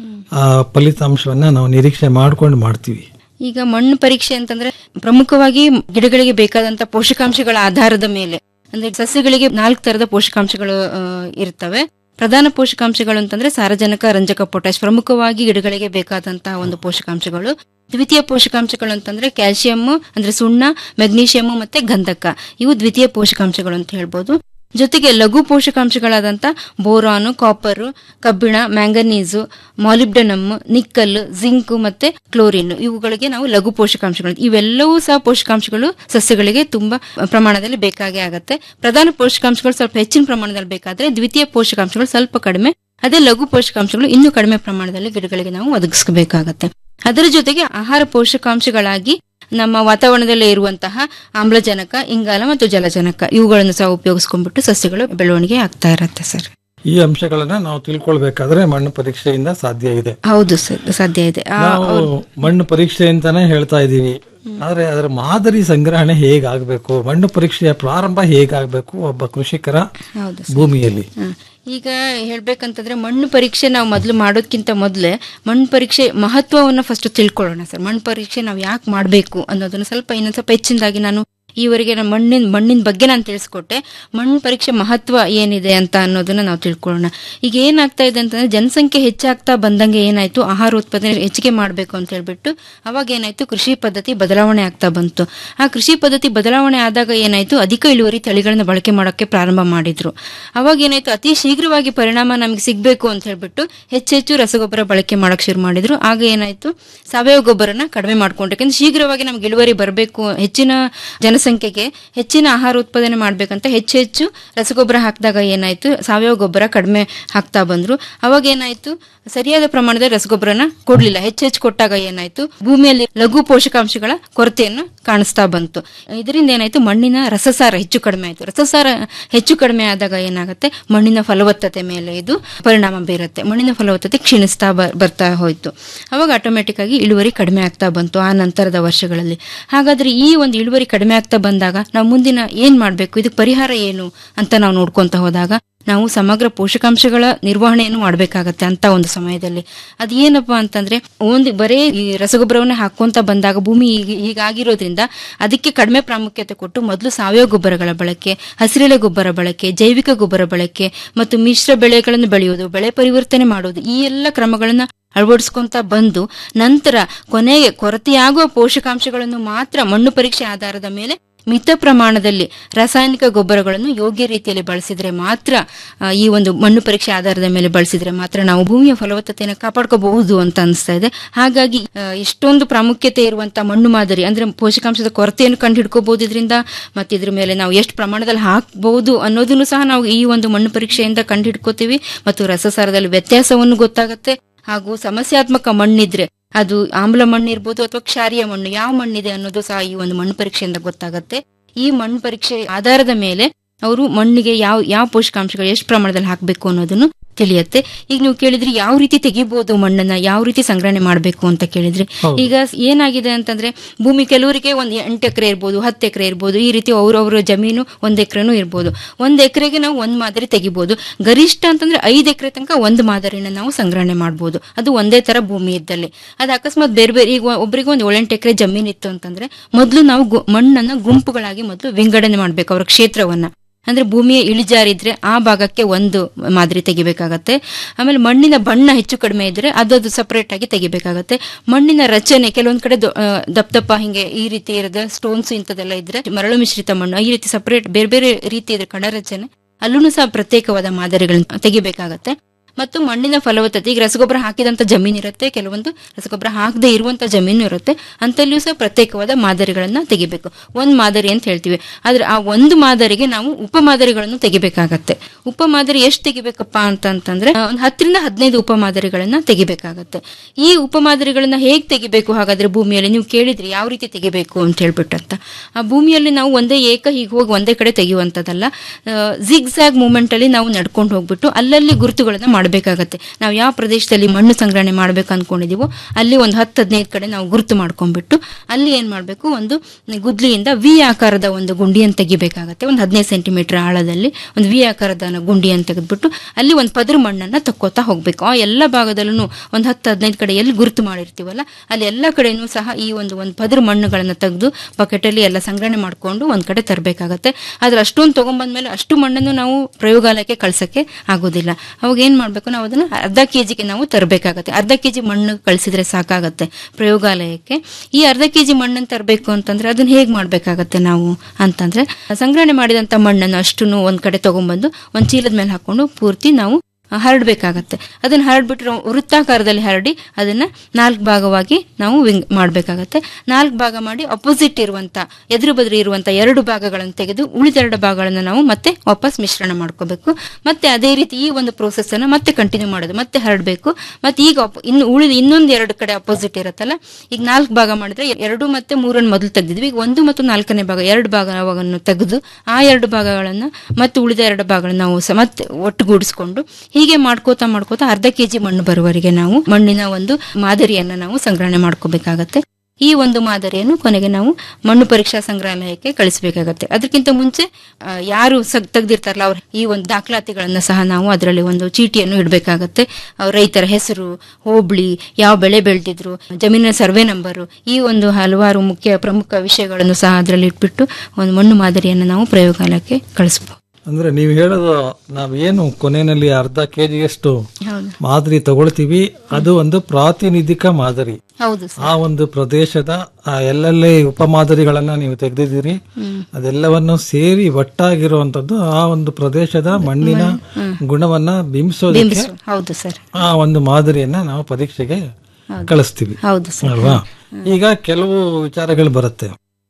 ಆ ಫಲಿತಾಂಶವನ್ನ ನಾವು ನಿರೀಕ್ಷೆ ಮಾಡ್ಕೊಂಡು ಮಾಡ್ತೀವಿ ಈಗ ಮಣ್ಣು ಪರೀಕ್ಷೆ ಅಂತಂದ್ರೆ ಪ್ರಮುಖವಾಗಿ ಗಿಡಗಳಿಗೆ ಬೇಕಾದಂತ ಪೋಷಕಾಂಶಗಳ ಆಧಾರದ ಮೇಲೆ ಅಂದ್ರೆ ಸಸ್ಯಗಳಿಗೆ ನಾಲ್ಕು ತರದ ಪೋಷಕಾಂಶಗಳು ಆ, ಇರ್ತವೆ ಪ್ರಧಾನ ಪೋಷಕಾಂಶಗಳು ಅಂತಂದ್ರೆ ಸಾರಜನಕ ರಂಜಕ ಪೊಟ್ಯಾಶ್ ಪ್ರಮುಖವಾಗಿ ಗಿಡಗಳಿಗೆ ಬೇಕಾದಂತಹ ಒಂದು ಪೋಷಕಾಂಶಗಳು ದ್ವಿತೀಯ ಪೋಷಕಾಂಶಗಳು ಅಂತಂದ್ರೆ ಕ್ಯಾಲ್ಸಿಯಂ ಅಂದ್ರೆ ಸುಣ್ಣ ಮೆಗ್ನೀಷಿಯಂ ಮತ್ತೆ ಗಂಧಕ ಇವು ದ್ವಿತೀಯ ಪೋಷಕಾಂಶಗಳು ಅಂತ ಹೇಳ್ಬೋದು ಜೊತೆಗೆ ಲಘು ಪೋಷಕಾಂಶಗಳಾದಂಥ ಬೋರಾನು ಕಾಪರ್ ಕಬ್ಬಿಣ ಮ್ಯಾಂಗನೀಸು ಮಾಲಿಬ್ಡನಮ್ ನಿಕ್ಕಲ್ ಜಿಂಕ್ ಮತ್ತೆ ಕ್ಲೋರಿನ್ ಇವುಗಳಿಗೆ ನಾವು ಲಘು ಪೋಷಕಾಂಶಗಳು ಇವೆಲ್ಲವೂ ಸಹ ಪೋಷಕಾಂಶಗಳು ಸಸ್ಯಗಳಿಗೆ ತುಂಬಾ ಪ್ರಮಾಣದಲ್ಲಿ ಬೇಕಾಗೇ ಆಗತ್ತೆ ಪ್ರಧಾನ ಪೋಷಕಾಂಶಗಳು ಸ್ವಲ್ಪ ಹೆಚ್ಚಿನ ಪ್ರಮಾಣದಲ್ಲಿ ಬೇಕಾದ್ರೆ ದ್ವಿತೀಯ ಪೋಷಕಾಂಶಗಳು ಸ್ವಲ್ಪ ಕಡಿಮೆ ಅದೇ ಲಘು ಪೋಷಕಾಂಶಗಳು ಇನ್ನೂ ಕಡಿಮೆ ಪ್ರಮಾಣದಲ್ಲಿ ಗಿಡಗಳಿಗೆ ನಾವು ಒದಗಿಸಬೇಕಾಗತ್ತೆ ಅದರ ಜೊತೆಗೆ ಆಹಾರ ಪೋಷಕಾಂಶಗಳಾಗಿ ನಮ್ಮ ವಾತಾವರಣದಲ್ಲೇ ಇರುವಂತಹ ಆಮ್ಲಜನಕ ಇಂಗಾಲ ಮತ್ತು ಜಲಜನಕ ಇವುಗಳನ್ನು ಸಹ ಉಪಯೋಗಿಸ್ಕೊಂಡ್ಬಿಟ್ಟು ಸಸ್ಯಗಳು ಬೆಳವಣಿಗೆ ಆಗ್ತಾ ಇರತ್ತೆ ಸರ್ ಈ ಅಂಶಗಳನ್ನ ನಾವು ತಿಳ್ಕೊಳ್ಬೇಕಾದ್ರೆ ಮಣ್ಣು ಪರೀಕ್ಷೆಯಿಂದ ಸಾಧ್ಯ ಇದೆ ಹೌದು ಸರ್ ಸಾಧ್ಯ ಇದೆ ಆ, ನಾವು ಮಣ್ಣು ಪರೀಕ್ಷೆ ಅಂತಾನೆ ಹೇಳ್ತಾ ಇದ್ದೀವಿ ಆದ್ರೆ ಅದರ ಮಾದರಿ ಸಂಗ್ರಹಣೆ ಹೇಗಾಗಬೇಕು ಮಣ್ಣು ಪರೀಕ್ಷೆಯ ಪ್ರಾರಂಭ ಹೇಗಾಗಬೇಕು ಒಬ್ಬ ಕೃಷಿಕರ ಹೌದು ಸರ್. ಭೂಮಿಯಲ್ಲಿ ಹ. ಈಗ ಹೇಳ್ಬೇಕಂತಂದ್ರೆ ಮಣ್ಣು ಪರೀಕ್ಷೆ ನಾವು ಮೊದಲು ಮಾಡೋದಕ್ಕಿಂತ ಮೊದಲೇ ಮಣ್ಣು ಪರೀಕ್ಷೆ ಮಹತ್ವವನ್ನು ಫಸ್ಟ್ ತಿಳ್ಕೊಳ್ಳೋಣ ಸರ್ ಮಣ್ಣು ಪರೀಕ್ಷೆ ನಾವು ಯಾಕೆ ಮಾಡಬೇಕು ಅನ್ನೋದನ್ನ ಸ್ವಲ್ಪ ಇನ್ನೊಂದ್ ಸ್ವಲ್ಪ ಹೆಚ್ಚಿನದಾಗಿ ನಾನು ಈವರೆಗೆ ನಾನು ಮಣ್ಣಿನ ಮಣ್ಣಿನ ಬಗ್ಗೆ ನಾನು ತಿಳಿಸ್ಕೊಟ್ಟೆ ಮಣ್ಣು ಪರೀಕ್ಷೆ ಮಹತ್ವ ಏನಿದೆ ಅಂತ ಅನ್ನೋದನ್ನ ನಾವು ತಿಳ್ಕೊಳ್ಳೋಣ ಈಗ ಏನಾಗ್ತಾ ಇದೆ ಅಂತಂದ್ರೆ ಜನಸಂಖ್ಯೆ ಹೆಚ್ಚಾಗ್ತಾ ಬಂದಂಗೆ ಏನಾಯ್ತು ಆಹಾರ ಉತ್ಪಾದನೆ ಹೆಚ್ಚಿಗೆ ಮಾಡಬೇಕು ಅಂತ ಹೇಳ್ಬಿಟ್ಟು ಅವಾಗ ಏನಾಯ್ತು ಕೃಷಿ ಪದ್ಧತಿ ಬದಲಾವಣೆ ಆಗ್ತಾ ಬಂತು ಆ ಕೃಷಿ ಪದ್ಧತಿ ಬದಲಾವಣೆ ಆದಾಗ ಏನಾಯ್ತು ಅಧಿಕ ಇಳುವರಿ ತಳಿಗಳನ್ನ ಬಳಕೆ ಮಾಡೋಕ್ಕೆ ಪ್ರಾರಂಭ ಮಾಡಿದ್ರು ಅವಾಗ ಏನಾಯ್ತು ಅತಿ ಶೀಘ್ರವಾಗಿ ಪರಿಣಾಮ ನಮಗೆ ಸಿಗ್ಬೇಕು ಅಂತ ಹೇಳ್ಬಿಟ್ಟು ಹೆಚ್ಚೆಚ್ಚು ರಸಗೊಬ್ಬರ ಬಳಕೆ ಮಾಡಕ್ ಶುರು ಮಾಡಿದ್ರು ಆಗ ಏನಾಯ್ತು ಸಾವಯವ ಗೊಬ್ಬರನ ಕಡಿಮೆ ಮಾಡ್ಕೊಂಡ್ರು ಯಾಕಂದ್ರೆ ಶೀಘ್ರವಾಗಿ ನಮ್ಗೆ ಇಳುವರಿ ಬರಬೇಕು ಹೆಚ್ಚಿನ ಜನಸಂಖ್ಯೆಗೆ ಹೆಚ್ಚಿನ ಆಹಾರ ಉತ್ಪಾದನೆ ಮಾಡ್ಬೇಕಂತ ಹೆಚ್ಚು ಹೆಚ್ಚು ರಸಗೊಬ್ಬರ ಹಾಕಿದಾಗ ಏನಾಯ್ತು ಸಾವಯವ ಗೊಬ್ಬರ ಕಡಿಮೆ ಹಾಕ್ತಾ ಬಂದ್ರು ಅವಾಗ ಏನಾಯ್ತು ಸರಿಯಾದ ಪ್ರಮಾಣದ ರಸಗೊಬ್ಬರನ ಕೊಡ್ಲಿಲ್ಲ ಹೆಚ್ಚು ಹೆಚ್ಚು ಕೊಟ್ಟಾಗ ಏನಾಯ್ತು ಭೂಮಿಯಲ್ಲಿ ಲಘು ಪೋಷಕಾಂಶಗಳ ಕೊರತೆಯನ್ನು ಕಾಣಿಸ್ತಾ ಬಂತು ಇದರಿಂದ ಏನಾಯ್ತು ಮಣ್ಣಿನ ರಸಸಾರ ಹೆಚ್ಚು ಕಡಿಮೆ ಆಯ್ತು ರಸಸಾರ ಹೆಚ್ಚು ಕಡಿಮೆ ಆದಾಗ ಏನಾಗುತ್ತೆ ಮಣ್ಣಿನ ಫಲವತ್ತತೆ ಮೇಲೆ ಇದು ಪರಿಣಾಮ ಬೀರುತ್ತೆ ಮಣ್ಣಿನ ಫಲವತ್ತತೆ ಕ್ಷೀಣಿಸ್ತಾ ಬ- ಬರ್ತಾ ಹೋಯ್ತು ಅವಾಗ ಆಟೋಮೆಟಿಕ್ ಆಗಿ ಇಳುವರಿ ಕಡಿಮೆ ಆಗ್ತಾ ಬಂತು ಆ ನಂತರದ ವರ್ಷಗಳಲ್ಲಿ ಹಾಗಾದ್ರೆ ಈ ಒಂದು ಇಳುವರಿ ಕಡಿಮೆ ಆಗ್ತಾ ಬಂದಾಗ ನಾವು ಮುಂದಿನ ಏನ್ ಮಾಡ್ಬೇಕು ಇದಕ್ಕೆ ಪರಿಹಾರ ಏನು ಅಂತ ನಾವು ನೋಡ್ಕೊಂತ ಹೋದಾಗ ನಾವು ಸಮಗ್ರ ಪೋಷಕಾಂಶಗಳ ನಿರ್ವಹಣೆಯನ್ನು ಮಾಡಬೇಕಾಗತ್ತೆ ಅಂತ ಒಂದು ಸಮಯದಲ್ಲಿ ಅದೇನಪ್ಪಾ ಅಂತಂದ್ರೆ ಒಂದು ಬರೇ ಈ ರಸಗೊಬ್ಬರವನ್ನ ಹಾಕೊಂತ ಬಂದಾಗ ಭೂಮಿ ಹೀಗೆ- ಹೀಗಾಗಿರೋದ್ರಿಂದ ಅದಕ್ಕೆ ಕಡಿಮೆ ಪ್ರಾಮುಖ್ಯತೆ ಕೊಟ್ಟು ಮೊದಲು ಸಾವಯವ ಗೊಬ್ಬರಗಳ ಬಳಕೆ ಹಸಿರೆಲೆ ಗೊಬ್ಬರ ಬಳಕೆ ಜೈವಿಕ ಗೊಬ್ಬರ ಬಳಕೆ ಮತ್ತು ಮಿಶ್ರ ಬೆಳೆಗಳನ್ನು ಬೆಳೆಯುವುದು ಬೆಳೆ ಪರಿವರ್ತನೆ ಮಾಡುವುದು ಈ ಎಲ್ಲ ಕ್ರಮಗಳನ್ನ ಅಳವಡಿಸ್ಕೊಂತ ಬಂದು ನಂತರ ಕೊನೆಗೆ ಕೊರತೆಯಾಗುವ ಪೋಷಕಾಂಶಗಳನ್ನು ಮಾತ್ರ ಮಣ್ಣು ಪರೀಕ್ಷೆ ಆಧಾರದ ಮೇಲೆ ಮಿತ ಪ್ರಮಾಣದಲ್ಲಿ ರಾಸಾಯನಿಕ ಗೊಬ್ಬರಗಳನ್ನು ಯೋಗ್ಯ ರೀತಿಯಲ್ಲಿ ಬಳಸಿದ್ರೆ ಮಾತ್ರ ಆ, ಈ ಒಂದು ಮಣ್ಣು ಪರೀಕ್ಷೆ ಆಧಾರದ ಮೇಲೆ ಬಳಸಿದ್ರೆ ಮಾತ್ರ ನಾವು ಭೂಮಿಯ ಫಲವತ್ತತೆಯನ್ನು ಕಾಪಾಡ್ಕೋಬಹುದು ಅಂತ ಅನಿಸ್ತಾ ಇದೆ ಹಾಗಾಗಿ ಆ, ಇಷ್ಟೊಂದು ಪ್ರಾಮುಖ್ಯತೆ ಇರುವಂತ ಮಣ್ಣು ಮಾದರಿ ಅಂದ್ರೆ ಪೋಷಕಾಂಶದ ಕೊರತೆಯನ್ನು ಕಂಡು ಹಿಡ್ಕೋಬಹುದು ಇದರಿಂದ ಮತ್ತೆ ಇದ್ರ ಮೇಲೆ ನಾವು ಎಷ್ಟು ಪ್ರಮಾಣದಲ್ಲಿ ಹಾಕಬಹುದು ಅನ್ನೋದನ್ನು ಸಹ ನಾವು ಈ ಒಂದು ಮಣ್ಣು ಪರೀಕ್ಷೆಯಿಂದ ಕಂಡು ಹಿಡ್ಕೋತೀವಿ ಮತ್ತು ರಸಸಾರದಲ್ಲಿ ವ್ಯತ್ಯಾಸವನ್ನು ಗೊತ್ತಾಗುತ್ತೆ ಹಾಗೂ ಸಮಸ್ಯಾತ್ಮಕ ಮಣ್ಣಿದ್ರೆ ಅದು ಆಮ್ಲ ಮಣ್ಣು ಇರ್ಬೋದು ಅಥವಾ ಕ್ಷಾರಿಯ ಮಣ್ಣು ಯಾವ ಮಣ್ಣಿದೆ ಅನ್ನೋದು ಸಹ ಈ ಒಂದು ಮಣ್ಣು ಪರೀಕ್ಷೆಯಿಂದ ಗೊತ್ತಾಗುತ್ತೆ ಈ ಮಣ್ಣು ಪರೀಕ್ಷೆ ಆಧಾರದ ಮೇಲೆ ಅವರು ಮಣ್ಣಿಗೆ ಯಾವ ಯಾವ ಪೋಷಕಾಂಶಗಳು ಎಷ್ಟು ಪ್ರಮಾಣದಲ್ಲಿ ಹಾಕಬೇಕು ಅನ್ನೋದನ್ನು ತಿಳಿಯುತ್ತೆ ಈಗ ನೀವು ಕೇಳಿದ್ರಿ ಯಾವ ರೀತಿ ತೆಗಿಬಹುದು ಮಣ್ಣನ್ನ ಯಾವ ರೀತಿ ಸಂಗ್ರಹಣೆ ಮಾಡಬೇಕು ಅಂತ ಕೇಳಿದ್ರಿ ಹೌದು. ಈಗ ಏನಾಗಿದೆ ಅಂತಂದ್ರೆ ಭೂಮಿ ಕೆಲವರಿಗೆ ಒಂದ್ ಎಂಟು ಎಕರೆ ಇರ್ಬೋದು ಹತ್ತು ಎಕರೆ ಇರ್ಬೋದು ಈ ರೀತಿ ಅವ್ರವ್ರ ಜಮೀನು ಒಂದ್ ಎಕರೆನೂ ಇರ್ಬೋದು ಒಂದ್ ಎಕರೆಗೆ ನಾವು ಒಂದ್ ಮಾದರಿ ತೆಗಿಬಹುದು ಗರಿಷ್ಠ ಅಂತಂದ್ರೆ ಐದು ಎಕರೆ ತನಕ ಒಂದು ಮಾದರಿನ ನಾವು ಸಂಗ್ರಹಣೆ ಮಾಡಬಹುದು ಅದು ಒಂದೇ ತರ ಭೂಮಿ ಇದ್ದಲ್ಲಿ ಅದು ಅಕಸ್ಮಾತ್ ಬೇರೆ ಬೇರೆ ಈಗ ಒಬ್ಬರಿಗೆ ಒಂದು ಏಳೆಂಟು ಎಕರೆ ಜಮೀನ್ ಇತ್ತು ಅಂತಂದ್ರೆ ಮೊದಲು ನಾವು ಗು- ಮಣ್ಣನ್ನ ಗುಂಪುಗಳಾಗಿ ಮೊದಲು ವಿಂಗಡಣೆ ಮಾಡ್ಬೇಕು ಅವರ ಕ್ಷೇತ್ರವನ್ನ ಅಂದ್ರೆ ಭೂಮಿಯ ಇಳಿಜಾರಿದ್ರೆ ಆ ಭಾಗಕ್ಕೆ ಒಂದು ಮಾದರಿ ತೆಗಿಬೇಕಾಗತ್ತೆ ಆಮೇಲೆ ಮಣ್ಣಿನ ಬಣ್ಣ ಹೆಚ್ಚು ಕಡಿಮೆ ಇದ್ರೆ ಅದದು ಸಪರೇಟ್ ಆಗಿ ತೆಗಿಬೇಕಾಗತ್ತೆ ಮಣ್ಣಿನ ರಚನೆ ಕೆಲವೊಂದ್ ಕಡೆ ದೊ- ಆ, ದಪ್ಪ ದಪ್ಪ ಹಿಂಗೆ ಈ ರೀತಿ ಇರದ ಸ್ಟೋನ್ಸ್ ಇಂಥದೆಲ್ಲ ಇದ್ರೆ ಮರಳು ಮಿಶ್ರಿತ ಮಣ್ಣು ಈ ರೀತಿ ಸಪರೇಟ್ ಬೇರೆ ಬೇರೆ ರೀತಿ ಇದ್ರೆ ಕಣ ರಚನೆ ಅಲ್ಲೂ ಸಹ ಪ್ರತ್ಯೇಕವಾದ ಮಾದರಿಗಳನ್ನ ತೆಗಿಬೇಕಾಗತ್ತೆ ಮತ್ತು ಮಣ್ಣಿನ ಫಲವತ್ತತೆ ಈಗ ರಸಗೊಬ್ಬರ ಹಾಕಿದಂತ ಜಮೀನು ಇರುತ್ತೆ ಕೆಲವೊಂದು ರಸಗೊಬ್ಬರ ಹಾಕದೇ ಇರುವಂತ ಜಮೀನು ಇರುತ್ತೆ ಅಂತಲ್ಲಿಯೂ ಸಹ ಪ್ರತ್ಯೇಕವಾದ ಮಾದರಿಗಳನ್ನ ತೆಗಿಬೇಕು ಒಂದ್ ಮಾದರಿ ಅಂತ ಹೇಳ್ತೀವಿ ಆದ್ರೆ ಆ ಒಂದು ಮಾದರಿಗೆ ನಾವು ಉಪ ಮಾದರಿಗಳನ್ನು ತೆಗಿಬೇಕಾಗತ್ತೆ ಉಪ ಮಾದರಿ ಎಷ್ಟು ತೆಗಿಬೇಕಪ್ಪ ಅಂತ ಅಂತಂದ್ರೆ ಆ, ಒಂದು ಹತ್ತರಿಂದ ಹದಿನೈದು ಉಪ ಮಾದರಿಗಳನ್ನ ತೆಗಿಬೇಕಾಗತ್ತೆ ಈ ಉಪ ಮಾದರಿಗಳನ್ನ ಹೇಗ್ ತೆಗಿಬೇಕು ಹಾಗಾದ್ರೆ ಭೂಮಿಯಲ್ಲಿ ನೀವು ಕೇಳಿದ್ರಿ ಯಾವ ರೀತಿ ತೆಗಿಬೇಕು ಅಂತ ಹೇಳ್ಬಿಟ್ಟಂತ ಆ ಭೂಮಿಯಲ್ಲಿ ನಾವು ಒಂದೇ ಏಕ ಹೀಗೆ ಹೋಗಿ ಒಂದೇ ಕಡೆ ತೆಗೆಯುವಂತದಲ್ಲ ಜಿಗ್ ಜ್ಯಾಗ್ ಮೂಮೆಂಟ್ ಅಲ್ಲಿ ನಾವು ನಡ್ಕೊಂಡು ಹೋಗ್ಬಿಟ್ಟು ಅಲ್ಲಲ್ಲಿ ಗುರುತುಗಳನ್ನ ಮಾಡಬೇಕಾಗತ್ತೆ ನಾವು ಯಾವ ಪ್ರದೇಶದಲ್ಲಿ ಮಣ್ಣು ಸಂಗ್ರಹಣೆ ಮಾಡ್ಬೇಕು ಅನ್ಕೊಂಡಿದೀವೋ ಅಲ್ಲಿ ಒಂದು ಹತ್ತು ಹದಿನೈದು ಕಡೆ ನಾವು ಗುರುತು ಮಾಡ್ಕೊಂಡ್ಬಿಟ್ಟು ಅಲ್ಲಿ ಏನ್ ಮಾಡ್ಬೇಕು ಒಂದು ಗುದ್ಲಿಯಿಂದ ವಿ ಆಕಾರದ ಒಂದು ಗುಂಡಿಯನ್ನು ತೆಗಿಬೇಕಾಗತ್ತೆ ಒಂದು ಹದಿನೈದು ಸೆಂಟಿಮೀಟರ್ ಆಳದಲ್ಲಿ ಒಂದು ವಿ ಆಕಾರದ ಗುಂಡಿಯನ್ನು ತೆಗೆದ್ಬಿಟ್ಟು ಅಲ್ಲಿ ಒಂದು ಪದ್ರ ಮಣ್ಣನ್ನ ತಕ್ಕೋತಾ ಹೋಗ್ಬೇಕು ಆ ಎಲ್ಲ ಭಾಗದಲ್ಲೂ ಒಂದು ಹತ್ತು ಹದಿನೈದು ಕಡೆ ಎಲ್ಲಿ ಗುರುತು ಮಾಡಿರ್ತೀವಲ್ಲ ಅಲ್ಲಿ ಎಲ್ಲ ಕಡೆನೂ ಸಹ ಈ ಒಂದು ಒಂದು ಪದ್ರ ಮಣ್ಣುಗಳನ್ನ ತೆಗೆದು ಬಕೆಟಲ್ಲಿ ಎಲ್ಲ ಸಂಗ್ರಹಣೆ ಮಾಡ್ಕೊಂಡು ಒಂದ್ ಕಡೆ ತರಬೇಕಾಗತ್ತೆ ಆದ್ರೆ ಅಷ್ಟೊಂದು ತಗೊಂಡ್ಬಂದ್ಮೇಲೆ ಅಷ್ಟು ಮಣ್ಣನ್ನು ನಾವು ಪ್ರಯೋಗಾಲಯಕ್ಕೆ ಕಳ್ಸಕ್ಕೆ ಆಗೋದಿಲ್ಲ ಅವಾಗ ಏನ್ ಮಾಡ್ಬೇಕು ನಾವು ಅದನ್ನ ಅರ್ಧ ಕೆಜಿಗೆ ನಾವು ತರಬೇಕಾಗತ್ತೆ ಅರ್ಧ ಕೆಜಿ ಮಣ್ಣು ಕಳಿಸಿದ್ರೆ ಸಾಕಾಗತ್ತೆ ಪ್ರಯೋಗಾಲಯಕ್ಕೆ ಈ ಅರ್ಧ ಕೆಜಿ ಮಣ್ಣನ್ನು ತರಬೇಕು ಅಂತಂದ್ರೆ ಅದನ್ನ ಹೇಗ್ ಮಾಡ್ಬೇಕಾಗತ್ತೆ ನಾವು ಅಂತಂದ್ರೆ ಸಂಗ್ರಹಣೆ ಮಾಡಿದಂತ ಮಣ್ಣನ್ನು ಅಷ್ಟನ್ನು ಒಂದ್ ಕಡೆ ತಗೊಂಡ್ಬಂದು ಒಂದ್ ಚೀಲದ ಮೇಲೆ ಹಾಕೊಂಡು ಪೂರ್ತಿ ನಾವು ಹರಡ್ಬೇಕಾಗತ್ತೆ ಅದನ್ನ ಹರಡ್ಬಿಟ್ಟು ವೃತ್ತಾಕಾರದಲ್ಲಿ ಹರಡಿ ಅದನ್ನ ನಾಲ್ಕು ಭಾಗವಾಗಿ ನಾವು ವಿಂಗ್ ಮಾಡಬೇಕಾಗತ್ತೆ ನಾಲ್ಕು ಭಾಗ ಮಾಡಿ ಅಪೋಸಿಟ್ ಇರುವಂತ ಎದುರು ಬದುರು ಇರುವಂತ ಎರಡು ಭಾಗಗಳನ್ನು ತೆಗೆದು ಉಳಿದೆರಡು ಭಾಗಗಳನ್ನು ನಾವು ಮತ್ತೆ ವಾಪಸ್ ಮಿಶ್ರಣ ಮಾಡ್ಕೋಬೇಕು ಮತ್ತೆ ಅದೇ ರೀತಿ ಈ ಒಂದು ಪ್ರೋಸೆಸ್ ಅನ್ನ ಮತ್ತೆ ಕಂಟಿನ್ಯೂ ಮಾಡೋದು ಮತ್ತೆ ಹರಡಬೇಕು ಮತ್ತೆ ಈಗ ಅಪ್- ಇನ್ನು ಉಳಿದ ಇನ್ನೊಂದು ಎರಡು ಕಡೆ ಅಪೋಸಿಟ್ ಇರುತ್ತಲ್ಲ ಈಗ ನಾಲ್ಕು ಭಾಗ ಮಾಡಿದ್ರೆ ಎರಡು ಮತ್ತೆ ಮೂರನ್ನು ಮೊದಲು ತೆಗೆದಿದ್ವಿ ಈಗ ಒಂದು ಮತ್ತು ನಾಲ್ಕನೇ ಭಾಗ ಎರಡು ಭಾಗವನ್ನು ತೆಗೆದು ಆ ಎರಡು ಭಾಗಗಳನ್ನ ಮತ್ತೆ ಉಳಿದ ಎರಡು ಭಾಗಗಳನ್ನು ನಾವು ಸ- ಮತ್ತೆ ಒಟ್ಟುಗೂಡಿಸ್ಕೊಂಡು ಹೀಗೆ ಮಾಡ್ಕೋತಾ ಮಾಡ್ಕೋತಾ ಅರ್ಧ ಕೆಜಿ ಮಣ್ಣು ಬರುವವರೆಗೆ ನಾವು ಮಣ್ಣಿನ ಒಂದು ಮಾದರಿಯನ್ನ ನಾವು ಸಂಗ್ರಹಣೆ ಮಾಡ್ಕೋಬೇಕಾಗತ್ತೆ ಈ ಒಂದು ಮಾದರಿಯನ್ನು ಕೊನೆಗೆ ನಾವು ಮಣ್ಣು ಪರೀಕ್ಷಾ ಸಂಗ್ರಹಾಲಯಕ್ಕೆ ಕಳಿಸಬೇಕಾಗತ್ತೆ ಅದಕ್ಕಿಂತ ಮುಂಚೆ ಆ, ಯಾರು ಸಗ್ ತೆಗ್ದಿರ್ತಾರಲ್ಲ ಅವ್ರ ಈ ಒಂದು ದಾಖಲಾತಿಗಳನ್ನ ಸಹ ನಾವು ಅದರಲ್ಲಿ ಒಂದು ಚೀಟಿಯನ್ನು ಇಡಬೇಕಾಗತ್ತೆ ರೈತರ ಹೆಸರು ಹೋಬಳಿ ಯಾವ ಬೆಳೆ ಬೆಳೆದಿದ್ರು ಜಮೀನಿನ ಸರ್ವೆ ನಂಬರು ಈ ಒಂದು ಹಲವಾರು ಮುಖ್ಯ ಪ್ರಮುಖ ವಿಷಯಗಳನ್ನು ಸಹ ಅದರಲ್ಲಿ ಇಟ್ಬಿಟ್ಟು ಒಂದು ಮಣ್ಣು ಮಾದರಿಯನ್ನು ನಾವು ಪ್ರಯೋಗಾಲಯಕ್ಕೆ ಕಳಿಸ್ಬೋದು ಅಂದ್ರೆ ನೀವು ಹೇಳೋದು ನಾವೇನು ಕೊನೆಯಲ್ಲಿ ಅರ್ಧ ಕೆಜಿಯಷ್ಟು ಹೌದು ಮಾದರಿ ತಗೊಳ್ತೀವಿ ಅದು ಒಂದು ಪ್ರಾತಿನಿಧಿಕ ಮಾದರಿ ಹೌದು ಸರ್ ಆ ಒಂದು ಪ್ರದೇಶದ ಆ ಎಲ್ಲೆಲ್ಲಿ ಉಪಮಾದರಿಗಳನ್ನ ನೀವು ತೆಗೆದಿದ್ದೀರಿ ಅದೆಲ್ಲವನ್ನು ಸೇರಿ ಒಟ್ಟಾಗಿರುವಂತದ್ದು ಆ ಒಂದು ಪ್ರದೇಶದ ಮಣ್ಣಿನ ಗುಣವನ್ನ ಬಿಂಬಿಸೋದಕ್ಕೆ ಹೌದು ಸರ್ ಆ ಒಂದು ಮಾದರಿಯನ್ನ ನಾವು ಪರೀಕ್ಷೆಗೆ ಕಳಿಸ್ತೀವಿ ಹೌದು ಸರ್ ಅಲ್ವಾ ಈಗ ಕೆಲವು ವಿಚಾರಗಳು ಬರುತ್ತೆ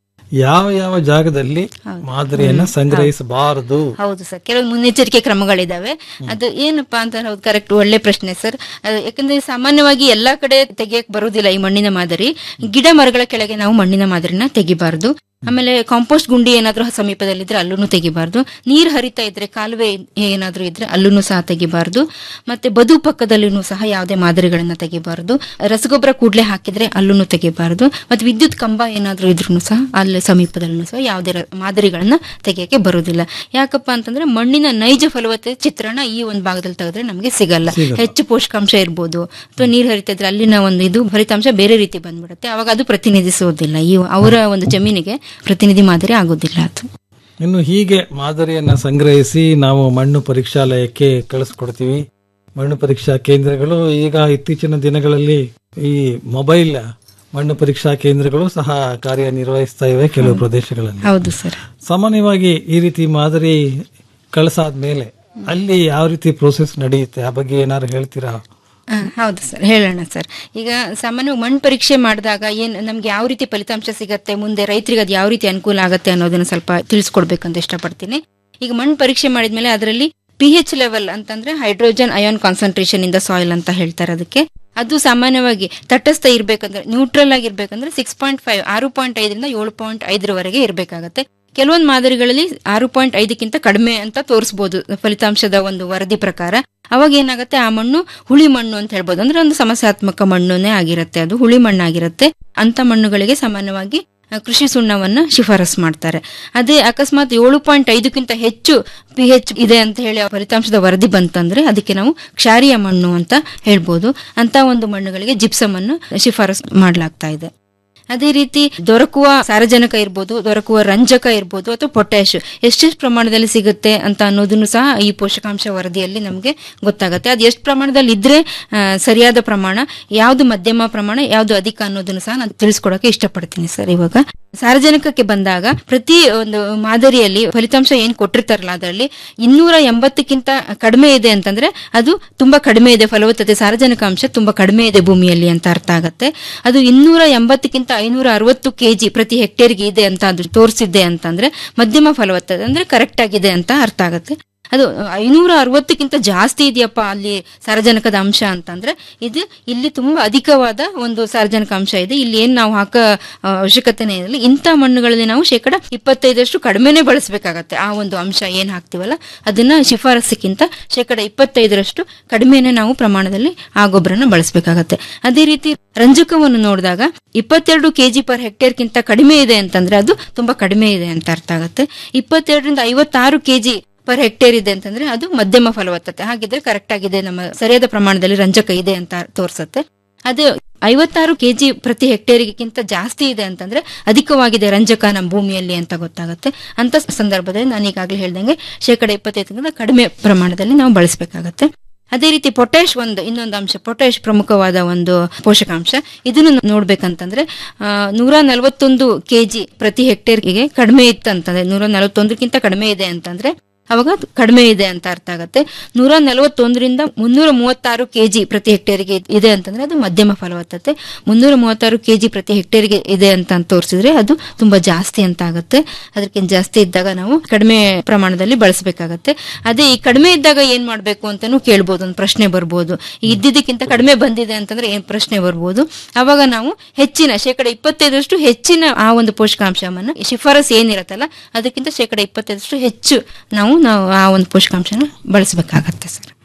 ಯಾವ ಯಾವ ಜಾಗದಲ್ಲಿ ಮಾದರಿಯನ್ನ ಸಂಗ್ರಹಿಸಬಾರದು ಹೌದು ಸರ್ ಕೆಲವು ಮುನ್ನೆಚ್ಚರಿಕೆ ಕ್ರಮಗಳಿದಾವೆ ಅದು ಏನಪ್ಪಾ ಅಂತ ಹೌದು ಕರೆಕ್ಟ್ ಒಳ್ಳೆ ಪ್ರಶ್ನೆ ಸರ್ ಅದು ಯಾಕಂದ್ರೆ ಸಾಮಾನ್ಯವಾಗಿ ಎಲ್ಲಾ ಕಡೆ ತೆಗಿಯಕ್ ಬರುವುದಿಲ್ಲ ಈ ಮಣ್ಣಿನ ಮಾದರಿ ಗಿಡ ಮರಗಳ ಕೆಳಗೆ ನಾವು ಮಣ್ಣಿನ ಮಾದರಿನ ತೆಗಿಬಾರ್ದು ಆಮೇಲೆ ಕಾಂಪೋಸ್ಟ್ ಗುಂಡಿ ಏನಾದ್ರೂ ಸಮೀಪದಲ್ಲಿದ್ರೆ ಅಲ್ಲೂ ತೆಗಿಬಾರ್ದು ನೀರ್ ಹರಿತಾ ಇದ್ರೆ ಕಾಲುವೆ ಏನಾದ್ರೂ ಇದ್ರೆ ಅಲ್ಲೂ ಸಹ ತೆಗಿಬಾರ್ದು ಮತ್ತೆ ಬದು ಪಕ್ಕದಲ್ಲೂ ಸಹ ಯಾವುದೇ ಮಾದರಿಗಳನ್ನ ತೆಗಿಬಾರ್ದು ರಸಗೊಬ್ಬರ ಕೂಡ್ಲೆ ಹಾಕಿದ್ರೆ ಅಲ್ಲೂ ತೆಗಿಬಾರ್ದು ಮತ್ತೆ ವಿದ್ಯುತ್ ಕಂಬ ಏನಾದ್ರೂ ಇದ್ರೂ ಸಹ ಅಲ್ಲಿ ಸಮೀಪದಲ್ಲೂ ಸಹ ಯಾವುದೇ ರ- ಮಾದರಿಗಳನ್ನ ತೆಗಿಯಕ್ಕೆ ಬರುವುದಿಲ್ಲ ಯಾಕಪ್ಪ ಅಂತಂದ್ರೆ ಮಣ್ಣಿನ ನೈಜ ಫಲವತ್ತತೆ ಚಿತ್ರಣ ಈ ಒಂದು ಭಾಗದಲ್ಲಿ ತೆಗೆದ್ರೆ ನಮಗೆ ಸಿಗಲ್ಲ ಹೆಚ್ಚು ಪೋಷಕಾಂಶ ಇರ್ಬೋದು ಅಥವಾ ನೀರ್ ಹರಿತಾ ಇದ್ರೆ ಅಲ್ಲಿನ ಒಂದು ಇದು ಫಲಿತಾಂಶ ಬೇರೆ ರೀತಿ ಬಂದ್ಬಿಡುತ್ತೆ ಅವಾಗ ಅದು ಪ್ರತಿನಿಧಿಸುವುದಿಲ್ಲ ಈ ಅವರ ಒಂದು ಜಮೀನಿಗೆ ಪ್ರತಿನಿಧಿ ಮಾದರಿ ಆಗೋದಿಲ್ಲ ಅದು ಇನ್ನು ಹೀಗೆ ಮಾದರಿಯನ್ನ ಸಂಗ್ರಹಿಸಿ ನಾವು ಮಣ್ಣು ಪರೀಕ್ಷಾಲಯಕ್ಕೆ ಕಳಿಸ್ಕೊಡ್ತೀವಿ ಮಣ್ಣು ಪರೀಕ್ಷಾ ಕೇಂದ್ರಗಳು ಈಗ ಇತ್ತೀಚಿನ ದಿನಗಳಲ್ಲಿ ಈ ಮೊಬೈಲ್ ಮಣ್ಣು ಪರೀಕ್ಷಾ ಕೇಂದ್ರಗಳು ಸಹ ಕಾರ್ಯನಿರ್ವಹಿಸ್ತಾ ಇವೆ ಕೆಲವು ಪ್ರದೇಶಗಳಲ್ಲಿ ಹೌದು ಸರ್ ಸಾಮಾನ್ಯವಾಗಿ ಈ ರೀತಿ ಮಾದರಿ ಕಳಿಸಾದ್ಮೇಲೆ ಅಲ್ಲಿ ಯಾವ ರೀತಿ ಪ್ರೋಸೆಸ್ ನಡೆಯುತ್ತೆ ಆ ಬಗ್ಗೆ ಏನಾದ್ರು ಹೇಳ್ತೀರಾ ಆ, ಹೌದು ಸರ್ ಹೇಳೋಣ ಸರ್ ಈಗ ಸಾಮಾನ್ಯವಾಗಿ ಮಣ್ಣು ಪರೀಕ್ಷೆ ಮಾಡಿದಾಗ ಏನ್ ನಮ್ಗೆ ಯಾವ ರೀತಿ ಫಲಿತಾಂಶ ಸಿಗತ್ತೆ ಮುಂದೆ ರೈತರಿಗೆ ಅದು ಯಾವ ರೀತಿ ಅನುಕೂಲ ಆಗುತ್ತೆ ಅನ್ನೋದನ್ನ ಸ್ವಲ್ಪ ತಿಳಿಸ್ಕೊಡ್ಬೇಕಂತ ಇಷ್ಟಪಡ್ತೀನಿ ಈಗ ಮಣ್ಣು ಪರೀಕ್ಷೆ ಮಾಡಿದ್ಮೇಲೆ ಅದರಲ್ಲಿ ಪಿ ಎಚ್ ಲೆವೆಲ್ ಅಂತಂದ್ರೆ hydrogen ion concentration in the soil ಅಂತ ಹೇಳ್ತಾರೆ ಅದಕ್ಕೆ ಅದು ಸಾಮಾನ್ಯವಾಗಿ ತಟಸ್ಥ ಇರ್ಬೇಕಂದ್ರೆ ನ್ಯೂಟ್ರಲ್ ಆಗಿರ್ಬೇಕಂದ್ರೆ ಸಿಕ್ಸ್ ಪಾಯಿಂಟ್ ಫೈವ್ ಆರು ಪಾಯಿಂಟ್ ಐದರಿಂದ ಏಳು ಪಾಯಿಂಟ್ ಐದರವರೆಗೆ ಇರಬೇಕಾಗತ್ತೆ ಕೆಲವೊಂದು ಮಾದರಿಗಳಲ್ಲಿ ಆರು ಪಾಯಿಂಟ್ ಐದಕ್ಕಿಂತ ಕಡಿಮೆ ಅಂತ ತೋರಿಸಬಹುದು ಫಲಿತಾಂಶದ ಒಂದು ವರದಿ ಪ್ರಕಾರ ಅವಾಗ ಏನಾಗುತ್ತೆ ಆ ಮಣ್ಣು ಹುಳಿ ಮಣ್ಣು ಅಂತ ಹೇಳ್ಬೋದು ಅಂದ್ರೆ ಒಂದು ಸಮಸ್ಯಾತ್ಮಕ ಮಣ್ಣುನೇ ಆಗಿರುತ್ತೆ ಅದು ಹುಳಿ ಮಣ್ಣಾಗಿರುತ್ತೆ ಅಂತ ಮಣ್ಣುಗಳಿಗೆ ಸಾಮಾನ್ಯವಾಗಿ ಆ, ಕೃಷಿ ಸುಣ್ಣವನ್ನ ಶಿಫಾರಸ್ ಮಾಡ್ತಾರೆ ಅದೇ ಅಕಸ್ಮಾತ್ ಏಳು ಪಾಯಿಂಟ್ ಐದಕ್ಕಿಂತ ಹೆಚ್ಚು ಪಿ ಎಚ್ ಇದೆ ಅಂತ ಹೇಳಿ ಆ ಫಲಿತಾಂಶದ ವರದಿ ಬಂತಂದ್ರೆ ಅದಕ್ಕೆ ನಾವು ಕ್ಷಾರಿಯ ಮಣ್ಣು ಅಂತ ಹೇಳ್ಬೋದು ಅಂತ ಒಂದು ಮಣ್ಣುಗಳಿಗೆ ಜಿಪ್ಸಮ್ ಅನ್ನು ಶಿಫಾರಸ್ ಮಾಡಲಾಗ್ತಾ ಇದೆ ಅದೇ ರೀತಿ ದೊರಕುವ ಸಾರಜನಕ ಇರ್ಬೋದು ದೊರಕುವ ರಂಜಕ ಇರ್ಬೋದು ಅಥವಾ ಪೊಟ್ಯಾಶ್ ಎಷ್ಟೆಷ್ಟು ಪ್ರಮಾಣದಲ್ಲಿ ಸಿಗುತ್ತೆ ಅಂತ ಅನ್ನೋದನ್ನು ಸಹ ಈ ಪೋಷಕಾಂಶ ವರದಿಯಲ್ಲಿ ನಮಗೆ ಗೊತ್ತಾಗುತ್ತೆ ಅದು ಎಷ್ಟು ಪ್ರಮಾಣದಲ್ಲಿ ಇದ್ರೆ ಆ, ಸರಿಯಾದ ಪ್ರಮಾಣ ಯಾವ್ದು ಮಧ್ಯಮ ಪ್ರಮಾಣ ಯಾವ್ದು ಅಧಿಕ ಅನ್ನೋದನ್ನು ಸಹ ನಾನು ತಿಳಿಸ್ಕೊಡಕ್ಕೆ ಇಷ್ಟಪಡ್ತೀನಿ ಸರ್ ಇವಾಗ ಸಾರ್ವಜನಿಕಕ್ಕೆ ಬಂದಾಗ ಪ್ರತಿ ಒಂದು ಮಾದರಿಯಲ್ಲಿ ಫಲಿತಾಂಶ ಏನ್ ಕೊಟ್ಟಿರ್ತಾರಲ್ಲ ಅದರಲ್ಲಿ ಇನ್ನೂರ ಎಂಬತ್ತಕ್ಕಿಂತ ಕಡಿಮೆ ಇದೆ ಅಂತಂದ್ರೆ ಅದು ತುಂಬಾ ಕಡಿಮೆ ಇದೆ ಫಲವತ್ತತೆ ಸಾರ್ವಜನಿಕ ಅಂಶ ತುಂಬಾ ಕಡಿಮೆ ಇದೆ ಭೂಮಿಯಲ್ಲಿ ಅಂತ ಅರ್ಥ ಆಗತ್ತೆ ಅದು ಇನ್ನೂರ ಎಂಬತ್ತಕ್ಕಿಂತ ಐನೂರ ಅರವತ್ತು ಕೆಜಿ ಪ್ರತಿ ಹೆಕ್ಟೇರ್ಗೆ ಇದೆ ಅಂತ ಅದು ತೋರಿಸಿದೆ ಅಂತಂದ್ರೆ ಮಧ್ಯಮ ಫಲವತ್ತತೆ ಅಂದ್ರೆ ಕರೆಕ್ಟ್ ಆಗಿದೆ ಅಂತ ಅರ್ಥ ಆಗತ್ತೆ ಅದು ಐನೂರ ಅರವತ್ತಕ್ಕಿಂತ ಜಾಸ್ತಿ ಇದೆಯಪ್ಪ ಅಲ್ಲಿ ಸಾರಜನಕದ ಅಂಶ ಅಂತಂದ್ರೆ ಇದು ಇಲ್ಲಿ ತುಂಬಾ ಅಧಿಕವಾದ ಒಂದು ಸಾರಜನಕ ಅಂಶ ಇದೆ ಇಲ್ಲಿ ಏನ್ ನಾವು ಹಾಕ ಆ, ಅವಶ್ಯಕತೆನೇ ಇಲ್ಲ ಇಂಥ ಮಣ್ಣುಗಳಲ್ಲಿ ನಾವು ಶೇಕಡ ಇಪ್ಪತ್ತೈದರಷ್ಟು ಕಡಿಮೆನೆ ಬಳಸಬೇಕಾಗತ್ತೆ ಆ ಒಂದು ಅಂಶ ಏನ್ ಹಾಕ್ತಿವಲ್ಲ ಅದನ್ನ ಶಿಫಾರಸ್ಸಿಗಿಂತ ಶೇಕಡ ಇಪ್ಪತ್ತೈದರಷ್ಟು ಕಡಿಮೆನೆ ನಾವು ಪ್ರಮಾಣದಲ್ಲಿ ಆ ಗೊಬ್ಬರನ ಬಳಸಬೇಕಾಗತ್ತೆ ಅದೇ ರೀತಿ ರಂಜಕವನ್ನು ನೋಡಿದಾಗ ಇಪ್ಪತ್ತೆರಡು ಕೆಜಿ ಪರ್ ಹೆಕ್ಟೇರ್ಗಿಂತ ಕಡಿಮೆ ಇದೆ ಅಂತಂದ್ರೆ ಅದು ತುಂಬಾ ಕಡಿಮೆ ಇದೆ ಅಂತ ಅರ್ಥ ಆಗುತ್ತೆ ಇಪ್ಪತ್ತೆರಡರಿಂದ ಐವತ್ತಾರು ಕೆಜಿ ಪರ್ ಹೆಕ್ಟೇರ್ ಇದೆ ಅಂತಂದ್ರೆ ಅದು ಮಧ್ಯಮ ಫಲವತ್ತತೆ ಹಾಗಿದ್ರೆ ಕರೆಕ್ಟ್ ಆಗಿದೆ ನಮ್ಮ ಸರಿಯಾದ ಪ್ರಮಾಣದಲ್ಲಿ ರಂಜಕ ಇದೆ ಅಂತ ತೋರ್ಸತ್ತೆ ಅದೇ ಐವತ್ತಾರು ಕೆಜಿ ಪ್ರತಿ ಹೆಕ್ಟೇರಿಗಿಂತ ಜಾಸ್ತಿ ಇದೆ ಅಂತಂದ್ರೆ ಅಧಿಕವಾಗಿದೆ ರಂಜಕ ನಮ್ಮ ಭೂಮಿಯಲ್ಲಿ ಅಂತ ಗೊತ್ತಾಗುತ್ತೆ ಅಂತ ಸಂದರ್ಭದಲ್ಲಿ ನಾನು ಈಗಾಗಲೇ ಹೇಳ್ದಂಗೆ ಶೇಕಡ ಇಪ್ಪತ್ತೈದರಿಂದ ಕಡಿಮೆ ಪ್ರಮಾಣದಲ್ಲಿ ನಾವು ಬಳಸಬೇಕಾಗತ್ತೆ ಅದೇ ರೀತಿ ಪೊಟ್ಯಾಶ್ ಒಂದು ಇನ್ನೊಂದು ಅಂಶ ಪೊಟ್ಯಾಶ್ ಪ್ರಮುಖವಾದ ಒಂದು ಪೋಷಕಾಂಶ ಇದನ್ನು ನೋಡ್ಬೇಕಂತಂದ್ರೆ ಆ, ನೂರ ನಲವತ್ತೊಂದು ಕೆಜಿ ಪ್ರತಿ ಹೆಕ್ಟೇರ್ಗೆ ಕಡಿಮೆ ಇತ್ತಂತಂದ್ರೆ ನೂರ ನಲವತ್ತೊಂದಕ್ಕಿಂತ ಕಡಿಮೆ ಇದೆ ಅಂತಂದ್ರೆ ಅವಾಗ ಅದು ಕಡಿಮೆ ಇದೆ ಅಂತ ಅರ್ಥ ಆಗುತ್ತೆ ನೂರ ನಲವತ್ತೊಂದರಿಂದ ಮುನ್ನೂರ ಮೂವತ್ತಾರು ಕೆಜಿ ಪ್ರತಿ ಹೆಕ್ಟೇರ್ಗೆ ಇದೆ ಅಂತಂದ್ರೆ ಅದು ಮಧ್ಯಮ ಫಲವತ್ತತೆ ಮುನ್ನೂರ ಮೂವತ್ತಾರು ಕೆಜಿ ಪ್ರತಿ ಹೆಕ್ಟೇರ್ಗೆ ಇದೆ ಅಂತ ತೋರಿಸಿದ್ರೆ ಅದು ತುಂಬಾ ಜಾಸ್ತಿ ಅಂತ ಆಗುತ್ತೆ ಅದಕ್ಕಿಂತ ಜಾಸ್ತಿ ಇದ್ದಾಗ ನಾವು ಕಡಿಮೆ ಪ್ರಮಾಣದಲ್ಲಿ ಬಳಸಬೇಕಾಗತ್ತೆ ಅದೇ ಈ ಕಡಿಮೆ ಇದ್ದಾಗ ಏನ್ ಮಾಡ್ಬೇಕು ಅಂತಾನು ಕೇಳ್ಬೋದು ಒಂದು ಪ್ರಶ್ನೆ ಬರ್ಬೋದು ಈ ಇದ್ದಿದ್ದಕ್ಕಿಂತ ಕಡಿಮೆ ಬಂದಿದೆ ಅಂತಂದ್ರೆ ಏನ್ ಪ್ರಶ್ನೆ ಬರ್ಬೋದು ಅವಾಗ ನಾವು ಹೆಚ್ಚಿನ ಶೇಕಡ ಇಪ್ಪತ್ತೈದರಷ್ಟು ಹೆಚ್ಚಿನ ಆ ಒಂದು ಪೋಷಕಾಂಶವನ್ನು ಶಿಫಾರಸ್ ಏನಿರತ್ತಲ್ಲ ಅದಕ್ಕಿಂತ ಶೇಕಡ ಇಪ್ಪತ್ತೈದರಷ್ಟು ಹೆಚ್ಚು ನಾವು ನಾವು ಆ ಒಂದು ಪೋಷಕಾಂಶನ ಬಳಸಬೇಕಾಗತ್ತೆ ಸರ್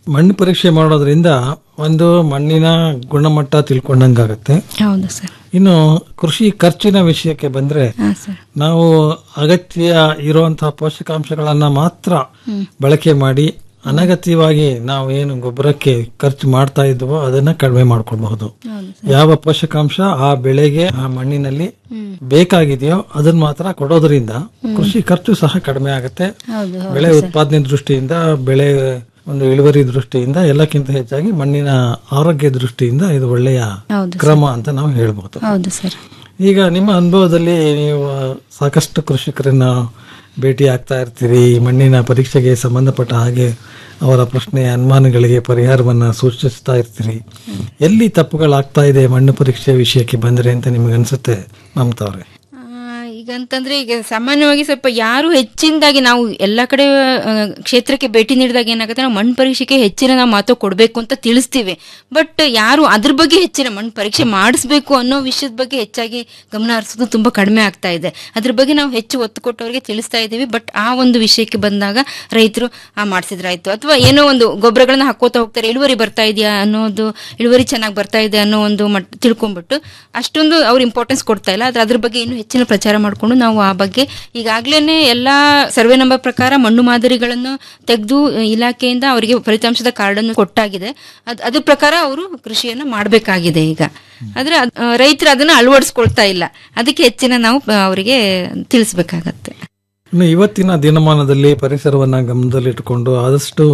ಮಣ್ಣು ಪರೀಕ್ಷೆ ಮಾಡೋದ್ರಿಂದ ಒಂದು ಮಣ್ಣಿನ ಗುಣಮಟ್ಟ ತಿಳ್ಕೊಂಡಂಗಾಗತ್ತೆ ಹೌದು ಸರ್ ಇನ್ನು ಕೃಷಿ ಖರ್ಚಿನ ವಿಷಯಕ್ಕೆ ಬಂದ್ರೆ ಹಾ ಸರ್ ನಾವು ಅಗತ್ಯ ಇರುವಂತಹ ಪೋಷಕಾಂಶಗಳನ್ನ ಮಾತ್ರ ಬಳಕೆ ಮಾಡಿ ಅನಗತ್ಯವಾಗಿ ನಾವು ಏನು ಗೊಬ್ಬರಕ್ಕೆ ಖರ್ಚು ಮಾಡ್ತಾ ಇದ್ವೋ ಅದನ್ನ ಕಡಿಮೆ ಮಾಡ್ಕೊಳ್ಬಹುದು ಹೌದು ಯಾವ ಪೋಷಕಾಂಶ ಆ ಬೆಳೆಗೆ ಆ ಮಣ್ಣಿನಲ್ಲಿ ಬೇಕಾಗಿದೆಯೋ ಅದನ್ನ ಮಾತ್ರ ಕೊಡೋದ್ರಿಂದ ಕೃಷಿ ಖರ್ಚು ಸಹ ಕಡಿಮೆ ಆಗುತ್ತೆ ಹೌದು ಹೌದು ಬೆಳೆ ಉತ್ಪಾದನೆ ದೃಷ್ಟಿಯಿಂದ ಬೆಳೆ ಒಂದು ಇಳುವರಿ ದೃಷ್ಟಿಯಿಂದ ಎಲ್ಲಕ್ಕಿಂತ ಹೆಚ್ಚಾಗಿ ಮಣ್ಣಿನ ಆರೋಗ್ಯ ದೃಷ್ಟಿಯಿಂದ ಇದು ಒಳ್ಳೆಯ ಹೌದು ಕ್ರಮ ಅಂತ ನಾವು ಹೇಳ್ಬೋದು ಹೌದು ಸರ್ ಈಗ ನಿಮ್ಮ ಅನುಭವದಲ್ಲಿ ನೀವು ಸಾಕಷ್ಟು ಕೃಷಿಕರನ್ನ ಭೇಟಿ ಆಗ್ತಾ ಇರ್ತೀರಿ ಈ ಮಣ್ಣಿನ ಪರೀಕ್ಷೆಗೆ ಸಂಬಂಧಪಟ್ಟ ಹಾಗೆ ಅವರ ಪ್ರಶ್ನೆ ಅನುಮಾನಗಳಿಗೆ ಪರಿಹಾರವನ್ನ ಸೂಚಿಸ್ತಾ ಇರ್ತೀರಿ ಎಲ್ಲಿ ತಪ್ಪುಗಳಾಗ್ತಾ ಇದೆ ಮಣ್ಣು ಪರೀಕ್ಷೆ ವಿಷಯಕ್ಕೆ ಬಂದ್ರೆ ಅಂತ ನಿಮಗೆ ಅನ್ಸುತ್ತೆ ಮಮತಾ ಅವ್ರೆ ಆ, ಈಗ ಅಂತಂದ್ರೆ ಈಗ ಸಾಮಾನ್ಯವಾಗಿ ಸ್ವಲ್ಪ ಯಾರು ಹೆಚ್ಚಿನದಾಗಿ ನಾವು ಎಲ್ಲ ಕಡೆ ಆ, ಕ್ಷೇತ್ರಕ್ಕೆ ಭೇಟಿ ನೀಡಿದಾಗ ಏನಾಗುತ್ತೆ ನಾವು ಮಣ್ಣು ಪರೀಕ್ಷೆಗೆ ಹೆಚ್ಚಿನ ನಾವು ಮಾತು ಕೊಡಬೇಕು ಅಂತ ತಿಳಿಸ್ತೀವಿ ಬಟ್ ಯಾರು ಅದ್ರ ಬಗ್ಗೆ ಹೆಚ್ಚಿನ ಮಣ್ಣು ಪರೀಕ್ಷೆ ಮಾಡಿಸ್ಬೇಕು ಅನ್ನೋ ವಿಷಯದ ಬಗ್ಗೆ ಹೆಚ್ಚಾಗಿ ಗಮನ ಹರಿಸೋದು ತುಂಬಾ ಕಡಿಮೆ ಆಗ್ತಾ ಇದೆ ಅದ್ರ ಬಗ್ಗೆ ನಾವು ಹೆಚ್ಚು ಒತ್ತು ಕೊಟ್ಟವರಿಗೆ ತಿಳಿಸ್ತಾ ಇದ್ದೀವಿ ಬಟ್ ಆ ಒಂದು ವಿಷಯಕ್ಕೆ ಬಂದಾಗ ರೈತರು ಆ ಮಾಡಿಸಿದ್ರಾಯ್ತು ಅಥವಾ ಏನೋ ಒಂದು ಗೊಬ್ಬರಗಳನ್ನ ಹಾಕೋತಾ ಹೋಗ್ತಾರೆ ಇಳುವರಿ ಬರ್ತಾ ಇದೆಯಾ ಅನ್ನೋದು ಇಳುವರಿ ಚೆನ್ನಾಗಿ ಬರ್ತಾ ಇದೆ ಅನ್ನೋ ಒಂದು ಮಟ್ ತಿಳ್ಕೊಂಡ್ಬಿಟ್ಟು ಅಷ್ಟೊಂದು ಅವ್ರು ಇಂಪಾರ್ಟೆನ್ಸ್ ಕೊಡ್ತಾ ಇಲ್ಲ ಆದ್ರೆ ಅದ್ರ ಬಗ್ಗೆ ಇನ್ನೂ ಹೆಚ್ಚಿನ ಪ್ರಚಾರ ಮಾಡಿಕೊಂಡು ನಾವು ಆ ಬಗ್ಗೆ ಈಗಾಗಲೇ ಎಲ್ಲ ಸರ್ವೆ ನಂಬರ್ ಪ್ರಕಾರ ಮಣ್ಣು ಮಾದರಿಗಳನ್ನು ತೆಗೆದು ಇಲಾಖೆಯಿಂದ ಅವರಿಗೆ ಫಲಿತಾಂಶದ ಕಾರ್ಡ್ ಅನ್ನು ಕೊಟ್ಟಾಗಿದೆ ಅದ್ ಅದ್ರ ಪ್ರಕಾರ ಅವರು ಕೃಷಿಯನ್ನ ಮಾಡಬೇಕಾಗಿದೆ ಈಗ ಆದ್ರೆ ಅದ್- ಆ, ರೈತರು ಅದನ್ನ ಅಳವಡಿಸ್ಕೊಳ್ತಾ ಇಲ್ಲ ಅದಕ್ಕೆ ಹೆಚ್ಚಿನ ನಾವು ಆ, ಅವರಿಗೆ ತಿಳಿಸ್ಬೇಕಾಗತ್ತೆ ಇನ್ನು ಇವತ್ತಿನ ದಿನಮಾನದಲ್ಲಿ ಪರಿಸರವನ್ನ ಗಮನದಲ್ಲಿಟ್ಟುಕೊಂಡು ಆದಷ್ಟು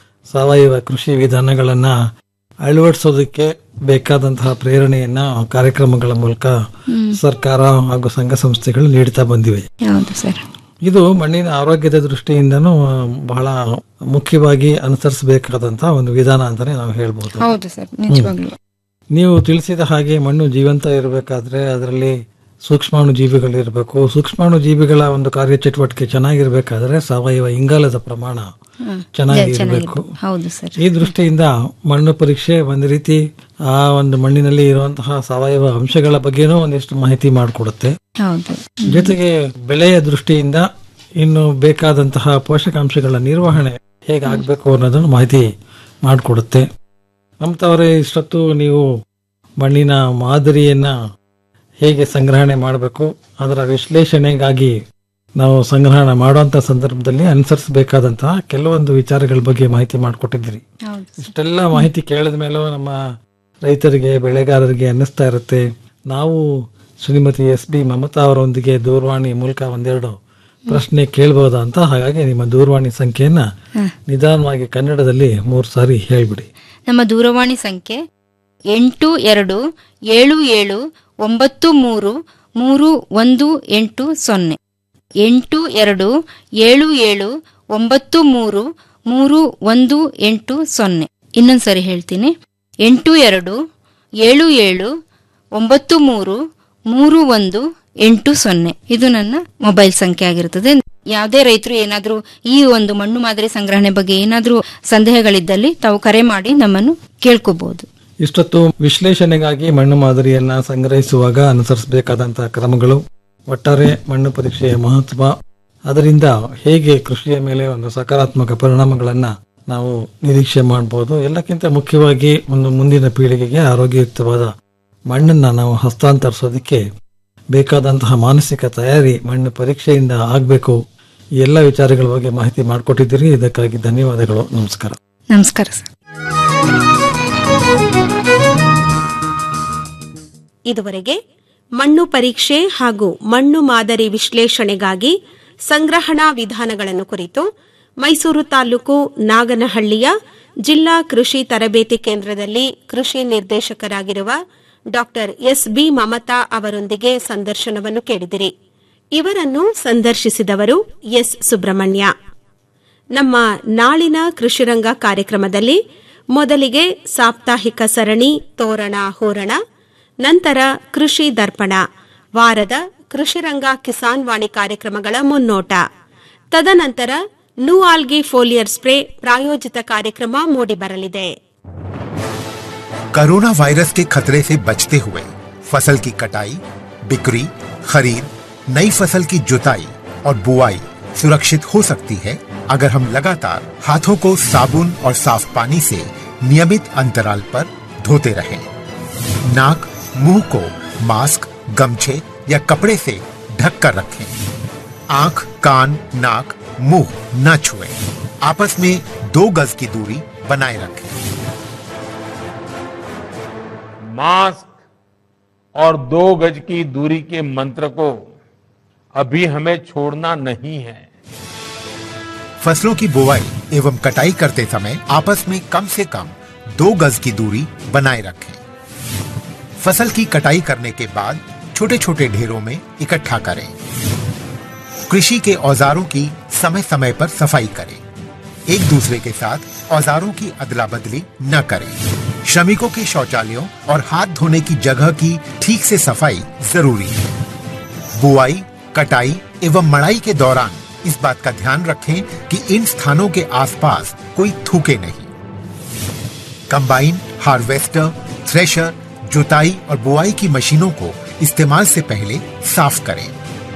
ಸಾವಯವ ಕೃಷಿ ವಿಧಾನಗಳನ್ನ ಅಳವಡಿಸೋದಕ್ಕೆ ಬೇಕಾದಂತಹ ಪ್ರೇರಣೆಯನ್ನ ಕಾರ್ಯಕ್ರಮಗಳ ಮೂಲಕ ಸರ್ಕಾರ ಹಾಗೂ ಸಂಘ ಸಂಸ್ಥೆಗಳು ನೀಡ್ತಾ ಬಂದಿವೆ ಹೌದು ಸರ್ ಇದು ಮಣ್ಣಿನ ಆರೋಗ್ಯದ ದೃಷ್ಟಿಯಿಂದನೂ ಬಹಳ ಮುಖ್ಯವಾಗಿ ಅನುಸರಿಸಬೇಕಾದಂತಹ ಒಂದು ವಿಧಾನ ಅಂತಾನೆ ನಾವು ಹೇಳ್ಬೋದು ಹೌದು ಸರ್ ನಿಜವಾಗ್ಲೂ ನೀವು ತಿಳಿಸಿದ ಹಾಗೆ ಮಣ್ಣು ಜೀವಂತ ಇರಬೇಕಾದ್ರೆ ಅದರಲ್ಲಿ ಸೂಕ್ಷ್ಮಾಣು ಜೀವಿಗಳಿರಬೇಕು ಸೂಕ್ಷ್ಮಾಣು ಜೀವಿಗಳ ಒಂದು ಕಾರ್ಯಚಟುವಟಿಕೆ ಚೆನ್ನಾಗಿರ್ಬೇಕಾದ್ರೆ ಸಾವಯವ ಇಂಗಾಲದ ಪ್ರಮಾಣ ಚೆನ್ನಾಗಿ ಇರಬೇಕು ಹೌದು ಸರ್ ಈ ದೃಷ್ಟಿಯಿಂದ ಮಣ್ಣು ಪರೀಕ್ಷೆ ಒಂದು ರೀತಿ ಆ ಒಂದು ಮಣ್ಣಿನಲ್ಲಿ ಇರುವಂತಹ ಸಾವಯವ ಅಂಶಗಳ ಬಗ್ಗೆನೂ ಒಂದಿಷ್ಟು ಮಾಹಿತಿ ಮಾಡಿಕೊಡುತ್ತೆ ಹೌದು ಜೊತೆಗೆ ಬೆಳೆಯ ದೃಷ್ಟಿಯಿಂದ ಇನ್ನು ಬೇಕಾದಂತಹ ಪೋಷಕಾಂಶಗಳ ನಿರ್ವಹಣೆ ಹೇಗೆ ಆಗಬೇಕು ಅನ್ನೋದನ್ನು ಮಾಹಿತಿ ಮಾಡಿಕೊಡುತ್ತೆ ಮಮತಾವರೇ ಇಷ್ಟೊತ್ತು ನೀವು ಮಣ್ಣಿನ ಮಾದರಿಯನ್ನ ಹೇಗೆ ಸಂಗ್ರಹಣೆ ಮಾಡಬೇಕು ಅದರ ವಿಶ್ಲೇಷಣೆಗಾಗಿ ನಾವು ಸಂಗ್ರಹಣೆ ಮಾಡುವಂತ ಸಂದರ್ಭದಲ್ಲಿ ಅನುಸರಿಸಬೇಕಾದಂತಹ ಕೆಲವೊಂದು ವಿಚಾರಗಳ ಬಗ್ಗೆ ಮಾಹಿತಿ ಮಾಡಿಕೊಟ್ಟಿದ್ದೀರಿ ಹೌದು ಇಷ್ಟೆಲ್ಲ ಮಾಹಿತಿ ಕೇಳಿದ ಮೇಲೂ ನಮ್ಮ ರೈತರಿಗೆ ಬೆಳೆಗಾರರಿಗೆ ಅನ್ನಿಸ್ತಾ ಇರುತ್ತೆ ನಾವು ಶ್ರೀಮತಿ ಎಸ್ ಬಿ ಮಮತಾ ಅವರೊಂದಿಗೆ ದೂರವಾಣಿ ಮೂಲಕ ಒಂದೆರಡು ಪ್ರಶ್ನೆ ಕೇಳ್ಬೋದಾ ಅಂತ ಹಾಗಾಗಿ ನಿಮ್ಮ ದೂರವಾಣಿ ಸಂಖ್ಯೆಯನ್ನ ನಿಧಾನವಾಗಿ ಕನ್ನಡದಲ್ಲಿ ಮೂರು ಸಾರಿ ಹೇಳ್ಬಿಡಿ ನಮ್ಮ ದೂರವಾಣಿ ಸಂಖ್ಯೆ ಎಂಟು ಎರಡು ಏಳು ಏಳು ಒಂಬತ್ತು ಮೂರು ಮೂರು ಒಂದು ಎಂಟು ಸೊನ್ನೆ ಎಂಟು ಎರಡು ಏಳು ಏಳು ಒಂಬತ್ತು ಮೂರು ಮೂರು ಒಂದು ಎಂಟು ಸೊನ್ನೆ ಇನ್ನೊಂದು ಸರಿ ಹೇಳ್ತೀನಿ ಎಂಟು ಎರಡು ಏಳು ಏಳು ಒಂಬತ್ತು ಮೂರು ಮೂರು ಒಂದು ಎಂಟು ಸೊನ್ನೆ ಇದು ನನ್ನ ಮೊಬೈಲ್ ಸಂಖ್ಯೆ ಆಗಿರುತ್ತದೆ ಯಾವುದೇ ರೈತರು ಏನಾದರೂ ಈ ಒಂದು ಮಣ್ಣು ಮಾದರಿ ಸಂಗ್ರಹಣೆ ಬಗ್ಗೆ ಏನಾದರೂ ಸಂದೇಹಗಳಿದ್ದಲ್ಲಿ ತಾವು ಕರೆ ಮಾಡಿ ನಮ್ಮನ್ನು ಕೇಳ್ಕೋಬಹುದು ಇಷ್ಟೊತ್ತು ವಿಶ್ಲೇಷಣೆಗಾಗಿ ಮಣ್ಣು ಮಾದರಿಯನ್ನ ಸಂಗ್ರಹಿಸುವಾಗ ಅನುಸರಿಸಬೇಕಾದಂತಹ ಕ್ರಮಗಳು ಒಟ್ಟಾರೆ ಮಣ್ಣು ಪರೀಕ್ಷೆಯ ಮಹತ್ವ ಅದರಿಂದ ಹೇಗೆ ಕೃಷಿಯ ಮೇಲೆ ಒಂದು ಸಕಾರಾತ್ಮಕ ಪರಿಣಾಮಗಳನ್ನ ನಾವು ನಿರೀಕ್ಷೆ ಮಾಡಬಹುದು ಎಲ್ಲಕ್ಕಿಂತ ಮುಖ್ಯವಾಗಿ ಒಂದು ಮುಂದಿನ ಪೀಳಿಗೆಗೆ ಆರೋಗ್ಯಯುಕ್ತವಾದ ಮಣ್ಣನ್ನ ನಾವು ಹಸ್ತಾಂತರಿಸೋದಕ್ಕೆ ಬೇಕಾದಂತಹ ಮಾನಸಿಕ ತಯಾರಿ ಮಣ್ಣು ಪರೀಕ್ಷೆಯಿಂದ ಆಗಬೇಕು ಈ ಎಲ್ಲ ವಿಚಾರಗಳ ಬಗ್ಗೆ ಮಾಹಿತಿ ಮಾಡಿಕೊಟ್ಟಿದ್ದೀರಿ ಇದಕ್ಕಾಗಿ ಧನ್ಯವಾದಗಳು ನಮಸ್ಕಾರ ನಮಸ್ಕಾರ ಸರ್ ಇದುವರೆಗೆ ಮಣ್ಣು ಪರೀಕ್ಷೆ ಹಾಗೂ ಮಣ್ಣು ಮಾದರಿ ವಿಶ್ಲೇಷಣೆಗಾಗಿ ಸಂಗ್ರಹಣಾ ವಿಧಾನಗಳನ್ನು ಕುರಿತು ಮೈಸೂರು ತಾಲೂಕು ನಾಗನಹಳ್ಳಿಯ ಜಿಲ್ಲಾ ಕೃಷಿ ತರಬೇತಿ ಕೇಂದ್ರದಲ್ಲಿ ಕೃಷಿ ನಿರ್ದೇಶಕರಾಗಿರುವ ಡಾಕ್ಟರ್ ಎಸ್ ಬಿ ಮಮತಾ ಅವರೊಂದಿಗೆ ಸಂದರ್ಶನವನ್ನು ಕೇಳಿದಿರಿ ಇವರನ್ನು ಸಂದರ್ಶಿಸಿದವರು ಎಸ್ ಸುಬ್ರಹ್ಮಣ್ಯ ನಮ್ಮ ನಾಳಿನ ಕೃಷಿರಂಗ ಕಾರ್ಯಕ್ರಮದಲ್ಲಿ ಮೊದಲಿಗೆ ಸಾಪ್ತಾಹಿಕ ಸರಣಿ ತೋರಣ ಹೋರಣ ನಂತರ ಕೃಷಿ ದರ್ಪಣ ವಾರದ ಕೃಷಿರಂಗ ಕಿಸಾನ್ ವಾಣಿ ಕಾರ್ಯಕ್ರಮಗಳ ಮುನ್ನೋಟ ತದನಂತರ ನು ಆಲ್ಗಿ ಫೋಲಿಯರ್ ಸ್ಪ್ರೇ ಪ್ರಾಯೋಜಿತ ಕಾರ್ಯಕ್ರಮ ಮೂಡಿಬರಲಿದೆ कोरोना वायरस के खतरे से बचते हुए फसल की कटाई बिक्री खरीद नई फसल की जुताई और बुआई सुरक्षित हो सकती है अगर हम लगातार हाथों को साबुन और साफ पानी से नियमित अंतराल पर धोते रहें। नाक मुंह को मास्क गमछे या कपड़े से ढक कर रखें आंख कान नाक मुंह न छुएं। आपस में दो गज की दूरी बनाए रखें मास्क और दो गज की दूरी के मंत्र को अभी हमें छोड़ना नहीं है फसलों की बुवाई एवं कटाई करते समय आपस में कम से कम दो गज की दूरी बनाए रखें फसल की कटाई करने के बाद छोटे छोटे ढेरों में इकट्ठा करें कृषि के औजारों की समय समय पर सफाई करें एक दूसरे के साथ औजारों की अदला बदली न करें श्रमिकों के शौचालयों और हाथ धोने की जगह की ठीक से सफाई जरूरी है बुआई कटाई एवं मड़ाई के दौरान इस बात का ध्यान रखें कि इन स्थानों के आसपास कोई थूके नहीं कंबाइन हार्वेस्टर थ्रेशर जुताई और बुआई की मशीनों को इस्तेमाल से पहले साफ करें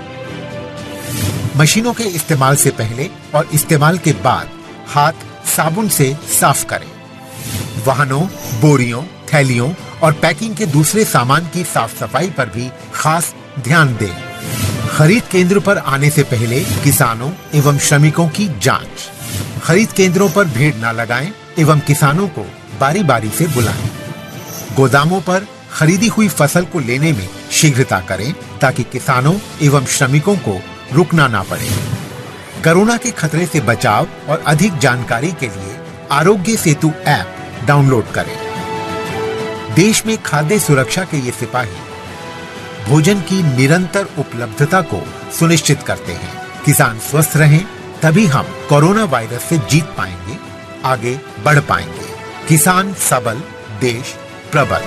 मशीनों के इस्तेमाल से पहले और इस्तेमाल के बाद हाथ साबुन से साफ करें वाहनों बोरियों थैलियों और पैकिंग के दूसरे सामान की साफ सफाई पर भी खास ध्यान दें खरीद केंद्र पर आने से पहले किसानों एवं श्रमिकों की जांच खरीद केंद्रों पर भीड़ न लगाएं एवं किसानों को बारी बारी से बुलाएं गोदामों पर खरीदी हुई फसल को लेने में शीघ्रता करें ताकि किसानों एवं श्रमिकों को रुकना ना पड़े कोरोना के खतरे से बचाव और अधिक जानकारी के लिए आरोग्य सेतु ऐप डाउनलोड करें देश में खाद्य सुरक्षा के ये सिपाही भोजन की निरंतर उपलब्धता को सुनिश्चित करते हैं किसान स्वस्थ रहें तभी हम कोरोना वायरस से जीत पाएंगे आगे बढ़ पाएंगे किसान सबल देश प्रबल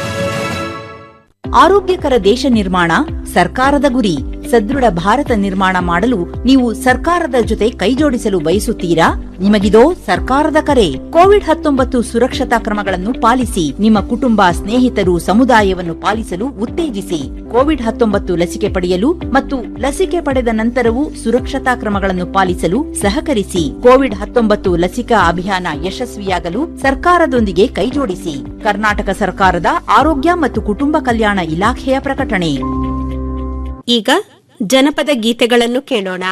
ಆರೋಗ್ಯಕರ ದೇಶ ನಿರ್ಮಾಣ ಸರ್ಕಾರದ ಗುರಿ ಸದೃಢ ಭಾರತ ನಿರ್ಮಾಣ ಮಾಡಲು ನೀವು ಸರ್ಕಾರದ ಜೊತೆ ಕೈಜೋಡಿಸಲು ಬಯಸುತ್ತೀರಾ ನಿಮಗಿದೋ ಸರ್ಕಾರದ ಕರೆ ಕೋವಿಡ್ ಹತ್ತೊಂಬತ್ತು ಸುರಕ್ಷತಾ ಕ್ರಮಗಳನ್ನು ಪಾಲಿಸಿ ನಿಮ್ಮ ಕುಟುಂಬ ಸ್ನೇಹಿತರು ಸಮುದಾಯವನ್ನು ಪಾಲಿಸಲು ಉತ್ತೇಜಿಸಿ ಕೋವಿಡ್ ಹತ್ತೊಂಬತ್ತು ಲಸಿಕೆ ಪಡೆಯಲು ಮತ್ತು ಲಸಿಕೆ ಪಡೆದ ನಂತರವೂ ಸುರಕ್ಷತಾ ಕ್ರಮಗಳನ್ನು ಪಾಲಿಸಲು ಸಹಕರಿಸಿ ಕೋವಿಡ್ ಹತ್ತೊಂಬತ್ತು ಲಸಿಕಾ ಅಭಿಯಾನ ಯಶಸ್ವಿಯಾಗಲು ಸರ್ಕಾರದೊಂದಿಗೆ ಕೈಜೋಡಿಸಿ ಕರ್ನಾಟಕ ಸರ್ಕಾರದ ಆರೋಗ್ಯ ಮತ್ತು ಕುಟುಂಬ ಕಲ್ಯಾಣ ಇಲಾಖೆಯ ಪ್ರಕಟಣೆ ಈಗ ಜನಪದ ಗೀತೆಗಳನ್ನು ಕೇಳೋಣ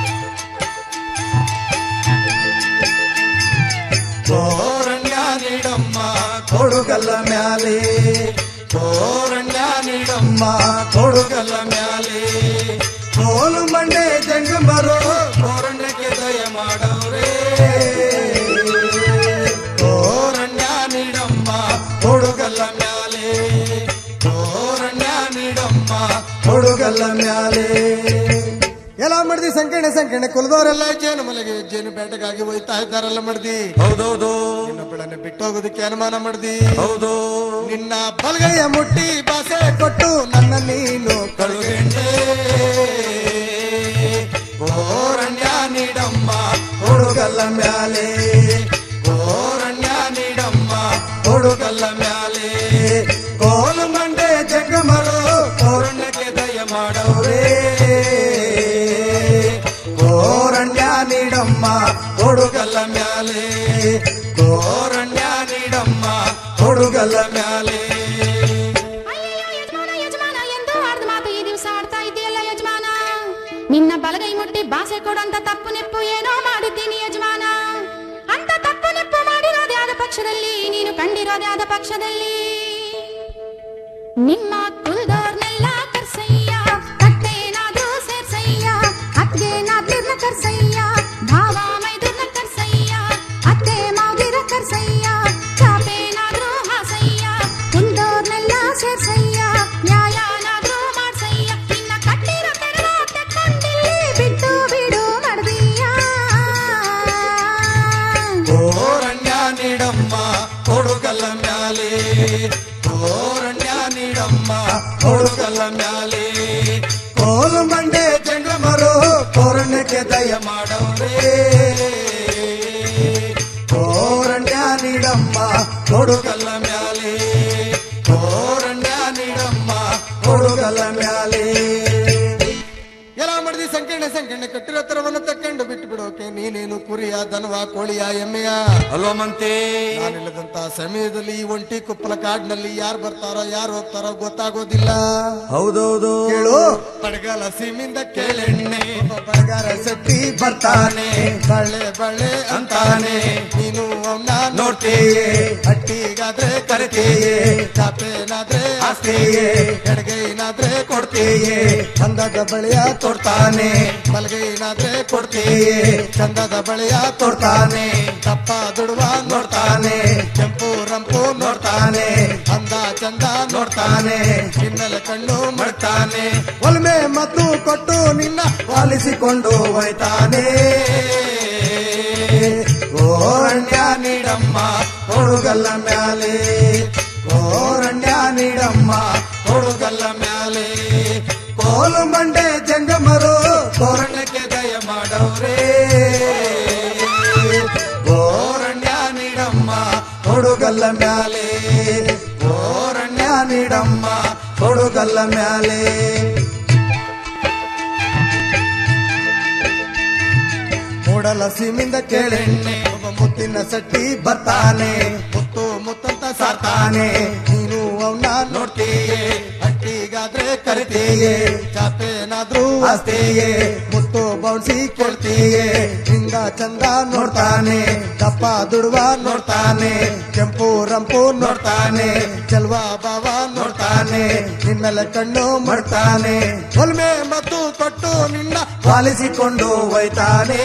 ಕೋರಣ್ಯ ನೀಡಮ್ಮ ಕೊಡುಗಲ್ಲ ಮ್ಯಾಲೆ ಕೋರಣ್ಯ ನೀಡಮ್ಮ ಕೊಡುಗಲ್ಲ ಮ್ಯಾಲೆ ಕೋಲು ಮಂಡೆ ಜಂಗಮರು ಕೋರಣ್ಯಕ್ಕೆ ದಯ ಮಾಡವ್ರೆ ಕೋರಣ್ಯ ನೀಡಮ್ಮ ಕೊಡುಗಲ್ಲ ಮ್ಯಾಲೆ ಕೋರಣ್ಯ ನೀಡಮ್ಮ ಕೊಡುಗಲ್ಲ ಮ್ಯಾಲೆ ಎಲ್ಲ ಮಾಡ್ದಿ ಸಂಕೀರ್ಣ ಸಂಕೀರ್ಣ ಕುಲದವರೆಲ್ಲ ಜೇನು ಮಲೆಗೆ ಜೇನು ಬೇಟೆಗಾಗಿ ಹೋಯ್ತಾ ಇದ್ದಾರಲ್ಲ ಮಾಡ್ದಿ ಹೌದೌದು ನಿನ್ನ ಬೆಳನೆ ಬಿಟ್ಟು ಹೋಗೋದಕ್ಕೆ ಅನುಮಾನ ಮಾಡ್ದಿ ಹೌದು ನಿನ್ನ ಬಲಗೈಯ ಮುಟ್ಟಿ ಬಾಸೆ ಕೊಟ್ಟು ನನ್ನ ನೀನು ಕಳುಗೆಂಡೆ ಕೋರಣ್ಯ ನೀಡಮ್ಮ ಕೊಡುಗಲ್ಲ ಮ್ಯಾಲೆ ಕೋರಣ್ಯ ನೀಡಮ್ಮ ಕೊಡುಗಲ್ಲ ಮ್ಯಾಲೆ ಕೋಲು ಮಂಡೆ ಜಂಗಮರು ಕೋರಣ್ಯಕ್ಕೆ ದಯ ಮಾಡವ್ರೇ ಕೋರಣ್ಯ ನೀಡಮ್ಮ ಕೊಡುಗಲ್ಲ ಮ್ಯಾಲೆ ಕೋರಣ್ಯ ನೀಡಮ್ಮ ಕೊಡುಗಲ್ಲ ಮ್ಯಾಲೆ ಯಜಮಾನ ಯಜಮಾನ ಎಂದು ಆಡ್ದ ಮಾತು ಈ ದಿವಸ ಆಡ್ತಾ ಇದೆಯಲ್ಲ ಯಜಮಾನ ನಿನ್ನ ಬಲಗೈ ಮುಟ್ಟಿ ಭಾಷೆ ಕೊಡಂತ ತಪ್ಪು ನೆಪ್ಪು ಏನೋ ಮಾಡಿದ್ದೀನಿ ಯಜಮಾನ ಅಂತ ತಪ್ಪು ನೆಪ್ಪು ಮಾಡಿರೋದೇ ಆದ ಪಕ್ಷದಲ್ಲಿ ನೀನು ಕಂಡಿರೋದೇ ಆದ ಪಕ್ಷದಲ್ಲಿ ನಿಮ್ಮ ಕುಲದವ್ರನ್ನೆಲ್ಲ ಕರ್ಸಯ್ಯ ಕಟ್ಟೇನಾದ್ರೂ ಸೇರ್ಸಯ್ಯ ಅತ್ಗೇನಾದ್ರೂ ಕರ್ಸಯ್ಯ ಭಾವ ಮೈದುರ್ನ ಕರ್ಸಯ್ಯ ಅತ್ತೆ ಮಾವಿರ ಕರ್ಸಯ್ಯ ಚಾಪೇನಾದ್ರೂ ಹಾಸಯ್ಯ ಕುಂದೋರ್ನೆಲ್ಲ ಸೇರ್ಸಯ್ಯ ನ್ಯಾಯನಾದ್ರೂ ಮಾಡ್ಸಯ್ಯ ನಿನ್ನ ಕಟ್ಟಿರೋ ತೆರಳ ತೆಕ್ಕೊಂಡಿಲ್ಲಿ ಬಿಟ್ಟು ಬಿಡು ಮಡ್ದೀಯ ಕೋರಣ್ಯ ನೀಡಮ್ಮ ಕೊಡುಗಲ್ಲ ಮ್ಯಾಲೆ ಕೋರಣ್ಯ ನೀಡಮ್ಮ ಕೊಡುಗಲ್ಲ ಮ್ಯಾಲೆ ಕೋಲು ಮಂಡೆ ಜಂಗಮರು ಕೋರಣ್ಯಕ್ಕೆ ದಯ ಮಾಡವ್ರೇ ಕೋರಣ್ಯ ನೀಡಮ್ಮ ಕೊಡುಗಲ್ಲ ಮ್ಯಾಲೆ ಕೋರಣ್ಯ ನೀಡಮ್ಮ ಕೊಡುಗಲ್ಲ ಮ್ಯಾಲೆ ಎಲ್ಲ ಮಾಡಿದಿ ಸಂಕೀರ್ಣ ಸಂಕೀರ್ಣ ಕಟ್ಟಿರೋ ತರವನ್ನು ತಕ್ಕ ಕಂಡು ಬಿಟ್ಟು ಬಿಡೋಕೆ ನೀನೇನು ಕುರಿಯ ದನವ ಕೋಳಿಯ ಎಮ್ಮೆಯ ಅಲ್ವಾ ಮಂತೆ ನಾನಿಲ್ಲದಂತ ಸಮಯದಲ್ಲಿ ಈ ಒಂಟಿ ಕುಪ್ಪಲ ಕಾಡಿನಲ್ಲಿ ಯಾರು ಬರ್ತಾರೋ ಯಾರು ಹೋಗ್ತಾರೋ ಗೊತ್ತಾಗೋದಿಲ್ಲ ಹೌದೌದು ಕೇಳು ಬಡಗಾಲ ಸೀಮಿಂದ ಕೇಳೆಣ್ಣೆ ಬಡಗಾರ ಸಟ್ಟಿ ಬರ್ತಾನೆ ಬಳ್ಳೆ ಬಳ್ಳೆ ಅಂತಾನೆ ನೀನು ಅವನ್ನ ನೋಡ್ತೀಯೇ ಹಟ್ಟಿಗಾದ್ರೆ ಕರಿತೀಯೇ ಚಾಪೇನಾದ್ರೆ ಆಸ್ತಿಯೇ ಎಡಗೈನಾದ್ರೆ ಕೊಡ್ತೀಯೇ ಚಂದದ ಬಳೆಯ ತೊಡ್ತಾನೆ ಬಲಗೈನಾದ್ರೆ ಕೊಡ್ತೀಯೇ ಚಂದದ ಬಳೆಯ ತೊಡ್ತಾನೆ ತಪ್ಪ ದುಡುವ ನೋಡ್ತಾನೆ ಕೆಂಪು ರಂಪು ನೋಡ್ತಾನೆ ಅಂದ ಚಂದ ನೋಡ್ತಾನೆ ಹಿನ್ನೆಲೆ ಕಣ್ಣು ಮಾಡ್ತಾನೆ ಒಲ್ಮೆ ಮತ್ತು ಕೊಟ್ಟು ನಿನ್ನ ಪಾಲಿಸಿಕೊಂಡು ಹೋಯ್ತಾನೆ ಗೋರಣ್ಯ ನೀಡಮ್ಮ ತೊಡುಗಲ್ಲ ಮ್ಯಾಲೆ ಗೋರಣ್ಯ ನೀಡಮ್ಮ ತೊಡುಗಲ್ಲ ಮ್ಯಾಲೆ ಕೋಲು ಮಂಡೆ ಜಂಗಮರು ತೋರಣಕ್ಕೆ ದಯ ಮಾಡವ್ರೆ ಗೋರಣ್ಯ ನೀಡಮ್ಮ ತೊಡುಗಲ್ಲ ಮ್ಯಾಲೆ ಗೋರಣ್ಯ ನೀಡಮ್ಮ ತೊಡುಗಲ್ಲ ಮ್ಯಾಲೆ ಮೂಡಲ ಸೀಮಿಂದ ಕೇಳೆಣ್ಣೆ ಒಬ್ಬ ಮುತ್ತಿನ ಸಟ್ಟಿ ಬರ್ತಾನೆ ಮುತ್ತು ಮುತ್ತಂತ ಸಾರ್ತಾನೆ ನೀನು ಅವನ್ನ ನೋಡ್ತೀಯೇ ಹಟ್ಟಿಗಾದ್ರೆ ಕರಿತೀಯೇ ಚಾಪೇನಾದ್ರೂ ಆಸ್ತಿಯೇ ಮುತ್ತು ಬೌನ್ಸಿ ಕೊಡ್ತೀಯೇ ಹಿಂಗ ಚಂದ ನೋಡ್ತಾನೆ ದಪ್ಪ ದುಡುವ ನೋಡ್ತಾನೆ ಕೆಂಪು ರಂಪು ನೋಡ್ತಾನೆ ಚೆಲ್ವ ಬಾವ ನೋಡ್ತಾನೆ ನಿನ್ನೆಲ್ಲ ಕಣ್ಣು ಮಾಡ್ತಾನೆ ಹೊಲ್ಮೆ ಮತ್ತು ಕೊಟ್ಟು ನಿನ್ನ ಪಾಲಿಸಿಕೊಂಡು ಹೋಯ್ತಾನೆ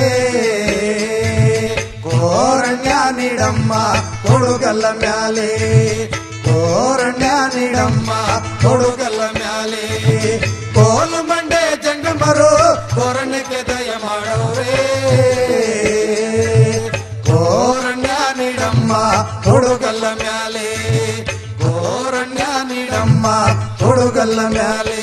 ಗೋರಣ್ಯ ನೀಡಮ್ಮ ಕೊಡುಗಲ್ಲ ಮ್ಯಾಲೆ ಗೋರಣ್ಯ ನೀಡಮ್ಮ ಕೊಡುಗಲ್ಲ ಮ್ಯಾಲೆ ಕೋಲು ಮಂಡೆ ಜಂಗಮರು ಗೋರಣ್ಯಕ್ಕೆ ದಯ ಮಾಡವ್ರೆ ಗೋರಣ್ಯ ನೀಡಮ್ಮ ಕೊಡುಗಲ್ಲ ಮ್ಯಾಲೆ ಗೋರಣ್ಯ ನೀಡಮ್ಮ ಕೊಡುಗಲ್ಲ ಮ್ಯಾಲೆ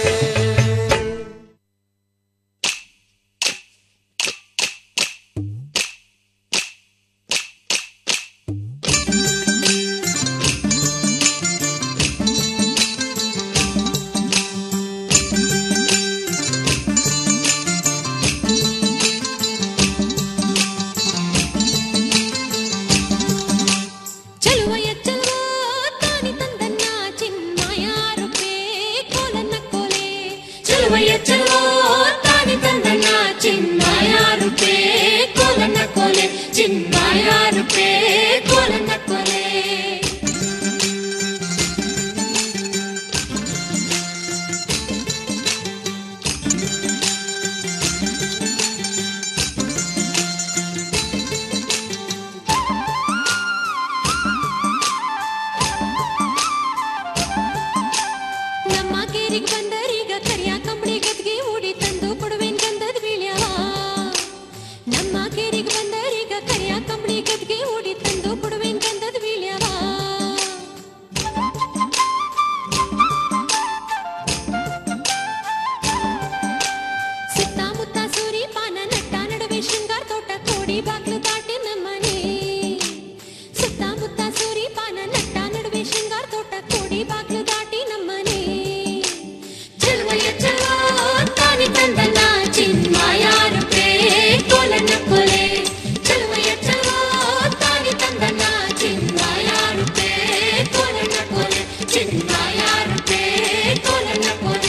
ಚಲುವಯ ಚಲುವ ತಾನಿ ತಂದನ್ನ ಚಿನ್ಮಯ ರೂಪೇ ಕೋಲನ್ನ ಕೋಲೆ ಚಲುವಯ ಚಲುವ ತಾನಿ ತಂದನ್ನ ಚಿನ್ಮಯ ರೂಪೇ ಕೋಲನ್ನ ಕೋಲೆ ಚಿನ್ಮಯ ರೂಪೇ ಕೋಲನ್ನ ಕೋಲೆ ನಮ್ಮ ಕೇರಿಗೆ ಬಂದರೀಗ ಕರಿಯ ಕಂಬಳಿ ಗದ್ಗೆ ಉಡಿ ತಂದು ಕೊಡುವೆನ್ ಗಂಧದ ಬೀಳ್ಯವ ನಮ್ಮ ಕೇರಿಗೆ ಬಂದರೀಗ ಕರಿಯ ಕಂಬಳಿ ಗದ್ಗೆ ಉಡಿ ತಂದು ಕೊಡುವೆನ್ ಗಂಧದ ಬೀಳ್ಯವ ಸುತ್ತಮುತ್ತ ಸೂರಿ ಪಾನ ನಟ್ಟ ನಡುವೆ ಶೃಂಗಾರ ತೋಟ ಕೋಡಿ ಬಾಗ್ಲು ದಾಟಿ ನಮ್ಮನೆ ಸುತ್ತಮುತ್ತ ಸೂರಿ ಪಾನ ನಟ್ಟ ನಡುವೆ ಶೃಂಗಾರ ತೋಟ ಕೋಡಿ ಬಾಗ್ಲು ದಾಟಿ ನಮ್ಮನೆ ಚೆಲುವಯ್ಯ ಚೆಲುವ ತಾನಿ ತಂದನ ಚಿನ್ಮಯ ರೂಪೇ ಕೋಲನ್ನ ಕೊಲೆ ಚೆಲುವಯ್ಯ ಚೆಲುವ ತಾನಿ ತಂದನ ಚಿನ್ಮಯ ರೂಪೇ ಕೋಲನ್ನ ಕೊಲೆ ಚಿನ್ಮಯ ರೂಪೇ ಕೋಲನ್ನ ಕೊಲೆ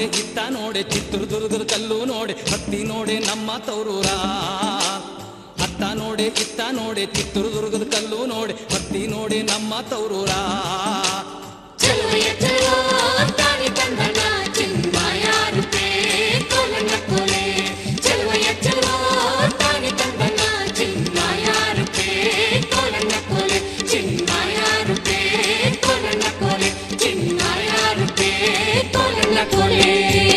ಇತ್ತ ನೋಡೆ ಚಿತ್ರದುರ್ಗದ ಕಲ್ಲು ನೋಡೆ ಹತ್ತಿ ನೋಡೆ ನಮ್ಮ ತೌರೂರ ಅತ್ತ ನೋಡೆ ಇತ್ತ ನೋಡೆ ಚಿತ್ರದುರ್ಗದ ಕಲ್ಲು ನೋಡೆ ಹತ್ತಿ ನೋಡೆ ನಮ್ಮ ತೌರೂರ ಚಲುವೆಯ ಚಲೋ ತಾನಿ ತಂದನ ಚಿನ್ಮಯ ರೂಪೇ ಕೊಲನ ಕೊಲೆ ಚಲುವೆಯ ಚಲೋ ತಾನಿ ತಂದನ ಚಿನ್ಮಯ ರೂಪೇ ಕೊಲನ ಕೊಲೆ ಚಿನ್ಮಯ ರೂಪೇ ಕೊಲನ ಕೊಲೆ ಚಿನ್ಮಯ ರೂಪೇ ಕೊಲನ ಕೊಲೆ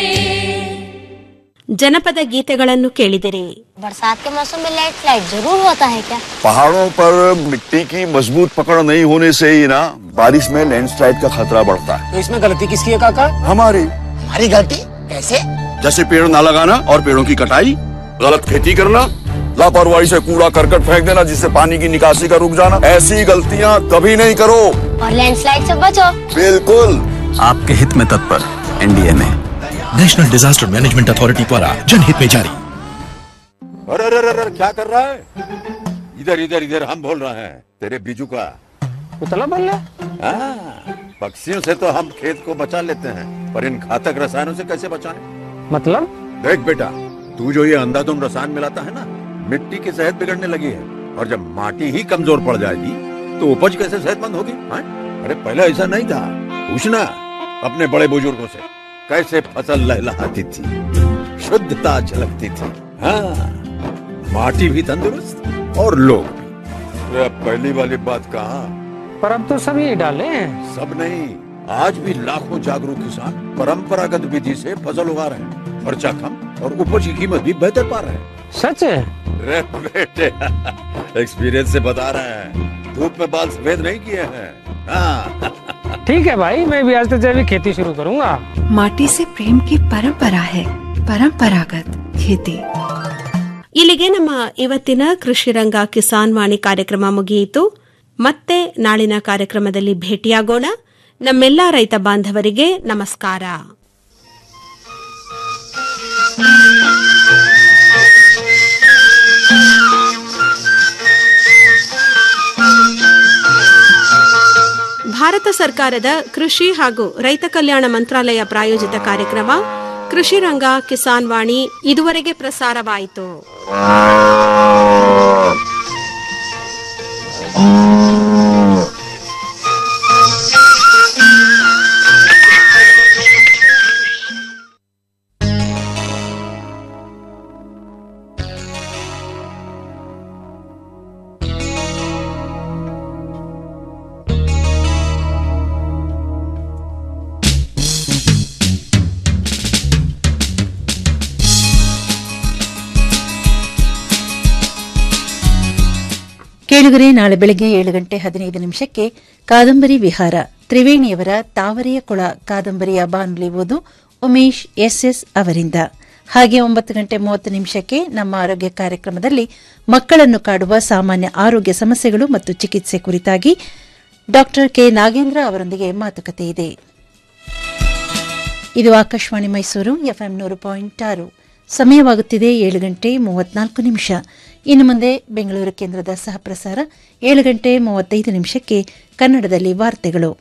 ಜನಪದ ಗೀತೆಗಳನ್ನು ಕೇಳಿದಿರಿ बरसात के मौसम में लाइट फ्लाइट जरूर होता है क्या पहाड़ों पर मिट्टी की मजबूत पकड़ नहीं होने से ही ना बारिश में लैंडस्लाइड का खतरा बढ़ता है तो इसमें गलती किसकी है काका हमारी हमारी गलती कैसे जैसे पेड़ ना लगाना और पेड़ों की कटाई गलत खेती करना लापरवाही से कूड़ा करकट फेंक देना जिससे पानी की निकासी का रुक जाना ऐसी गलतियाँ कभी नहीं करो और लैंडस्लाइड से बचो बिल्कुल आपके हित में तत्पर एनडीए में नेशनल डिजास्टर मैनेजमेंट अथॉरिटी द्वारा जनहित में जारी अरे अरे अरे अरे, क्या कर रहा है इधर इधर इधर हम बोल रहे हैं तेरे बीजू का उतला बोल रहा हाँ, पक्षियों से तो हम खेत को बचा लेते हैं पर इन घातक रसायनों से कैसे बचाएं? मतलब देख बेटा तू जो ये अंधाधुंध रसायन मिलाता है ना मिट्टी की सेहत बिगड़ने लगी है और जब माटी ही कमजोर पड़ जाएगी तो उपज कैसे सेहतमंद होगी हाँ? अरे पहले ऐसा नहीं था पूछना अपने बड़े बुजुर्गों से कैसे फसल लहलहाती थी शुद्धता झलकती थी हाँ माटी भी तंदुरुस्त और लोग भी अरे अब पहली वाली बात कहा पर अब तो सभी डाले हैं सब नहीं आज भी लाखों जागरूक किसान परंपरागत विधि से फसल उगा रहे हैं खर्चा कम और उपज की कीमत भी बेहतर पा रहे हैं सच है रे बेटे एक्सपीरियंस से बता रहे हैं धूप में बाल सफेद नहीं किए हैं हाँ ठीक है भाई मैं भी आज से जैविक खेती शुरू करूंगा माटी से प्रेम की परंपरा है परंपरागत खेती ಇಲ್ಲಿಗೆ ನಮ್ಮ ಇವತ್ತಿನ ಕೃಷಿ ರಂಗ ಕಿಸಾನ್ ವಾಣಿ ಕಾರ್ಯಕ್ರಮ ಮುಗಿಯಿತು ಮತ್ತೆ ನಾಳಿನ ಕಾರ್ಯಕ್ರಮದಲ್ಲಿ ಭೇಟಿಯಾಗೋಣ ನಮ್ಮೆಲ್ಲ ರೈತ ಬಾಂಧವರಿಗೆ ನಮಸ್ಕಾರ ಭಾರತ ಸರ್ಕಾರದ ಕೃಷಿ ಹಾಗೂ ರೈತ ಕಲ್ಯಾಣ ಮಂತ್ರಾಲಯ ಪ್ರಾಯೋಜಿತ ಕಾರ್ಯಕ್ರಮ ಕೃಷಿ ರಂಗ ಕಿಸಾನ್ ವಾಣಿ ಇದುವರೆಗೆ ಪ್ರಸಾರವಾಯಿತು ಕೇಳುಗರೆ ನಾಳೆ ಬೆಳಗ್ಗೆ ಏಳು ಗಂಟೆ ಹದಿನೈದು ನಿಮಿಷಕ್ಕೆ ಕಾದಂಬರಿ ವಿಹಾರ ತ್ರಿವೇಣಿಯವರ ತಾವರೆಯ ಕೊಳ ಕಾದಂಬರಿಯ ಬಾನುಲಿ ಓದು ಉಮೇಶ್ ಎಸ್ಎಸ್ ಅವರಿಂದ ಹಾಗೆ ಒಂಬತ್ತು ಗಂಟೆ ಮೂವತ್ತು ನಿಮಿಷಕ್ಕೆ ನಮ್ಮ ಆರೋಗ್ಯ ಕಾರ್ಯಕ್ರಮದಲ್ಲಿ ಮಕ್ಕಳನ್ನು ಕಾಡುವ ಸಾಮಾನ್ಯ ಆರೋಗ್ಯ ಸಮಸ್ಯೆಗಳು ಮತ್ತು ಚಿಕಿತ್ಸೆ ಕುರಿತಾಗಿ ಡಾಕ್ಟರ್ ಕೆ ನಾಗೇಂದ್ರ ಅವರೊಂದಿಗೆ ಮಾತುಕತೆ ಇದೆ ಇದು ಆಕಾಶವಾಣಿ ಮೈಸೂರು ಎಫ್ಎಂ ನೂರು ಪಾಯಿಂಟ್ ಆರು ಸಮಯವಾಗುತ್ತಿದೆ ಏಳು ಗಂಟೆ ಮೂವತ್ನಾಲ್ಕು ನಿಮಿಷ ಇನ್ನು ಮುಂದೆ ಬೆಂಗಳೂರು ಕೇಂದ್ರದ ಸಹಪ್ರಸಾರ ಏಳು ಗಂಟೆ ಮೂವತ್ತೈದು ನಿಮಿಷಕ್ಕೆ ಕನ್ನಡದಲ್ಲಿ ವಾರ್ತೆಗಳು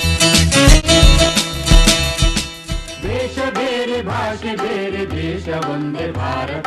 ದೇಶ ಬೇರೆ ಭಾಷೆ ಬೇರೆ ದೇಶ ಒಂದೇ ಭಾರತ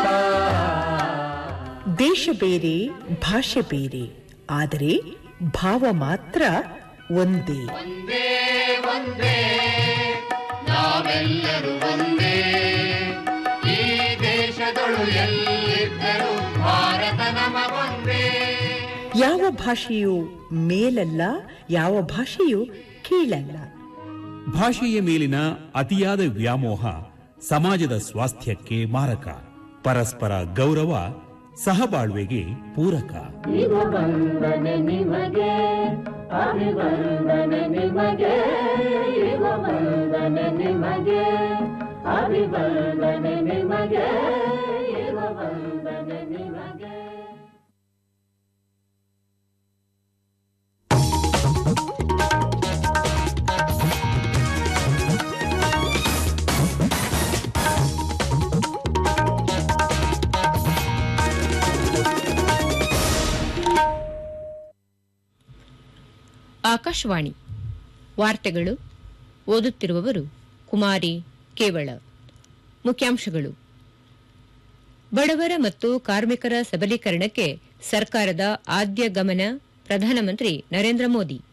ದೇಶ ಬೇರೆ ಭಾಷೆ ಬೇರೆ ಆದರೆ ಭಾವ ಮಾತ್ರ ಒಂದೇ ಒಂದೇ ಒಂದೇ ನಾವೆಲ್ಲರೂ ಒಂದೇ ಈ ದೇಶದೊಳು ಎಲ್ಲಿದ್ದರೂ ಭಾರತ ನಮಗೊಂದೇ ಯಾವ ಭಾಷೆಯು ಮೇಲಲ್ಲ ಯಾವ ಭಾಷೆಯು ಕೀಳಲ್ಲ ಭಾಷೆಯ ಮೇಲಿನ ಅತಿಯಾದ ವ್ಯಾಮೋಹ ಸಮಾಜದ ಸ್ವಾಸ್ಥ್ಯಕ್ಕೆ ಮಾರಕ ಪರಸ್ಪರ ಗೌರವ ಸಹಬಾಳ್ವೆಗೆ ಪೂರಕ ಇವ ವಂದನೆ ನಿಮಗೆ ಅಭಿವಂದನೆ ನಿಮಗೆ ಇವ ವಂದನೆ ನಿಮಗೆ ಅಭಿವಂದನೆ ನಿಮಗೆ ಇವ ವಂದನೆ ನಿಮಗೆ ಆಕಾಶವಾಣಿ ವಾರ್ತೆಗಳು ಓದುತ್ತಿರುವವರು ಕುಮಾರಿ ಕೇವಳ ಮುಖ್ಯಾಂಶಗಳು ಬಡವರ ಮತ್ತು ಕಾರ್ಮಿಕರ ಸಬಲೀಕರಣಕ್ಕೆ ಸರ್ಕಾರದ ಆದ್ಯ ಗಮನ ಪ್ರಧಾನಮಂತ್ರಿ ನರೇಂದ್ರ ಮೋದಿ